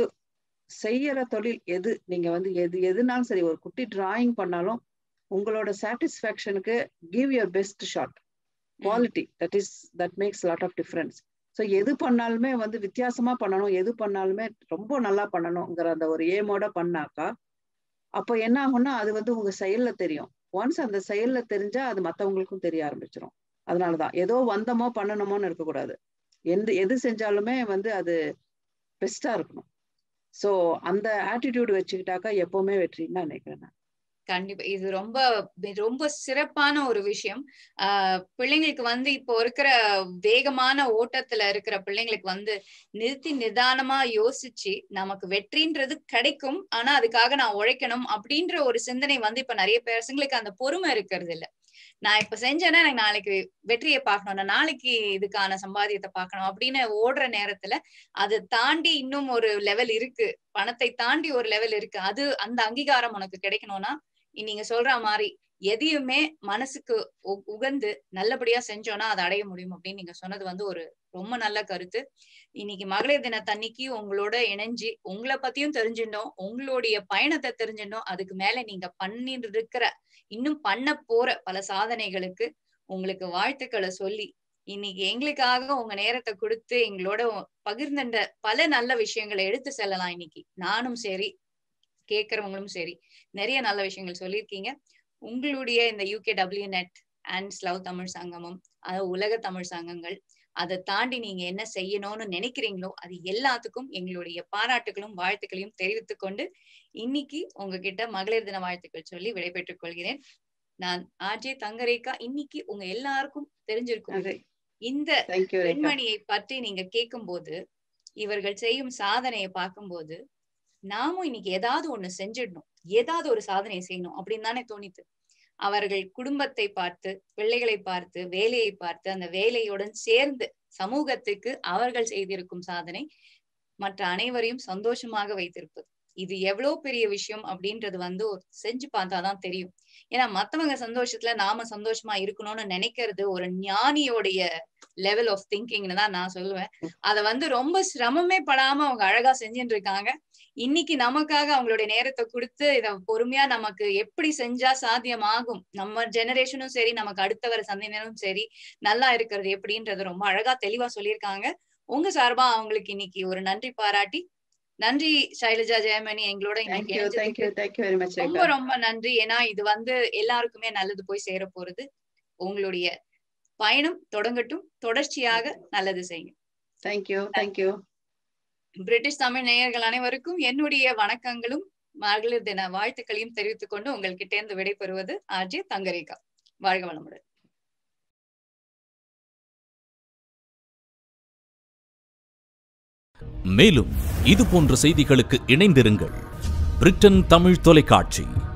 செய்யற தொழில் எது நீங்க வந்து எது எதுனாலும் சரி ஒரு குட்டி டிராயிங் பண்ணாலும் உங்களோட சாட்டிஸ்ஃபேக்ஷனுக்கு give your best shot quality that is that makes lot of difference so எது பண்ணாலுமே வந்து வித்தியாசமா பண்ணணும் எது பண்ணாலுமே ரொம்ப நல்லா பண்ணணுங்கிற அந்த ஒரு ஏமோட பண்ணாக்கா அப்போ என்ன ஆகும்னா அது வந்து உங்க செயல்ல தெரியும் ஒன்ஸ் அந்த செயல்ல தெரிஞ்சா அது மத்தவங்களுக்கும் தெரிய ஆரம்பிச்சிடும் அதனாலதான் ஏதோ வந்தமோ பண்ணணுமோன்னு இருக்கக்கூடாது எந்த எது செஞ்சாலுமே வந்து அது பெஸ்டா இருக்கணும் ஸோ அந்த ஆட்டிடியூட் வச்சுக்கிட்டாக்கா எப்பவுமே வெற்றின்னு நான் நினைக்கிறேன் நான். கண்டிப்பா இது ரொம்ப ரொம்ப சிறப்பான ஒரு விஷயம் ஆஹ் பிள்ளைங்களுக்கு வந்து இப்போ இருக்கிற வேகமான ஓட்டத்துல இருக்கிற பிள்ளைங்களுக்கு வந்து நிறுத்தி நிதானமா யோசிச்சு நமக்கு வெற்றின்றது கிடைக்கும் ஆனா அதுக்காக நான் உழைக்கணும் அப்படின்ற ஒரு சிந்தனை வந்து இப்ப நிறைய பசங்களுக்கு அந்த பொறுமை இருக்கிறது இல்ல நான் இப்ப செஞ்சேன்னா எனக்கு நாளைக்கு வெற்றியை பார்க்கணும் நான் நாளைக்கு இதுக்கான சம்பாதியத்தை பார்க்கணும் அப்படின்னு ஓடுற நேரத்துல அதை தாண்டி இன்னும் ஒரு லெவல் இருக்கு பணத்தை தாண்டி ஒரு லெவல் இருக்கு அது அந்த அங்கீகாரம் உனக்கு கிடைக்கணும்னா நீங்க சொல்ற மாதிரி எதையுமே மனசுக்கு உ- உகந்து நல்லபடியா செஞ்சோம்னா அதை அடைய முடியும் அப்படின்னு நீங்க சொன்னது வந்து ஒரு ரொம்ப நல்ல கருத்து இன்னைக்கு மகளிர் தினத்தன்னைக்கு உங்களோட இணைஞ்சு உங்களை பத்தியும் தெரிஞ்சுட்டோம் உங்களுடைய பயணத்தை தெரிஞ்சுட்டோம் அதுக்கு மேல நீங்க பண்ணிட்டு இருக்கிற இன்னும் பண்ண போற பல சாதனைகளுக்கு உங்களுக்கு வாழ்த்துக்களை சொல்லி இன்னைக்கு எங்களுக்காக உங்க நேரத்தை கொடுத்து எங்களோட பகிர்ந்துட்ட பல நல்ல விஷயங்களை எடுத்து செல்லலாம் இன்னைக்கு நானும் சரி கேட்கறவங்களும் சரி நிறைய நல்ல விஷயங்கள் சொல்லியிருக்கீங்க உங்களுடைய இந்த யூகே டபிள்யூ நெட் அண்ட் ஸ்லவ் தமிழ் சங்கமம் அதாவது உலக தமிழ் சங்கங்கள் அதை தாண்டி நீங்க என்ன செய்யணும்னு நினைக்கிறீங்களோ அது எல்லாத்துக்கும் எங்களுடைய பாராட்டுகளும் வாழ்த்துக்களையும் தெரிவித்துக் கொண்டு இன்னைக்கு உங்ககிட்ட மகளிர் தின வாழ்த்துக்கள் சொல்லி விடைபெற்றுக் கொள்கிறேன் நான் ஆர்ஜே தங்கரேகா இன்னைக்கு உங்க எல்லாருக்கும் தெரிஞ்சிருக்கும் அது இந்த தேங்க்யூ ரேகா பெண்மணியை பற்றி நீங்க கேட்கும்போது இவர்கள் செய்யும் சாதனையை பார்க்கும்போது நாமும் இன்னைக்கு ஏதாவது ஒண்ணு செஞ்சிடணும் ஏதாவது ஒரு சாதனை செய்யணும் அப்படின்னு தானே தோணித்து அவர்கள் குடும்பத்தை பார்த்து பிள்ளைகளை பார்த்து வேலையை பார்த்து அந்த வேலையுடன் சேர்ந்து சமூகத்துக்கு அவர்கள் செய்திருக்கும் சாதனை மற்ற அனைவரையும் சந்தோஷமாக வைத்திருப்பது இது எவ்வளவு பெரிய விஷயம் அப்படின்றது வந்து ஒரு செஞ்சு பார்த்தாதான் தெரியும் ஏன்னா மத்தவங்க சந்தோஷத்துல நாம சந்தோஷமா இருக்கணும்னு நினைக்கிறது ஒரு ஞானியோடைய லெவல் ஆஃப் திங்கிங்னு தான் நான் சொல்லுவேன் அத வந்து ரொம்ப சிரமமே படாம அவங்க அழகா செஞ்சுட்டு இருக்காங்க இன்னைக்கு நமக்காக அவங்களுடைய நேரத்தை கொடுத்து இத பொறுமையா நமக்கு எப்படி செஞ்சா சாத்தியமாகும் நம்ம ஜெனரேஷனும் சரி நமக்கு அடுத்த வர சந்ததியினரும் சரி நல்லா இருக்கிறது எப்படின்றது ரொம்ப அழகா தெளிவா சொல்லியிருக்காங்க உங்க சார்பா அவங்களுக்கு இன்னைக்கு ஒரு நன்றி பாராட்டி நன்றி சைலஜா ஜெயமணி எங்களோட இன்னைக்கு தேங்க்யூ இணைஞ்சதுக்கு தேங்க்யூ தேங்க்யூ வெரி மச் ரொம்ப ரொம்ப நன்றி ஏன்னா இது வந்து எல்லாருக்குமே நல்லது போய் சேர போறது உங்களுடைய பயணம் தொடங்கட்டும் தொடர்ச்சியாக நல்லது செய்யுங்க தேங்க்யூ தேங்க்யூ பிரிட்டிஷ் தமிழ் நேயர்கள் அனைவருக்கும் என்னுடைய வணக்கங்களும் மகளிர் தின வாழ்த்துக்களையும் தெரிவித்துக் கொண்டு உங்கள்கிட்ட இருந்து விடைபெறுவது ஆர்ஜே தங்கரேகா வாழ்க வளமுடன் மேலும் இது போன்ற செய்திகளுக்கு இணைந்திருங்கள் பிரிட்டன் தமிழ் தொலைக்காட்சி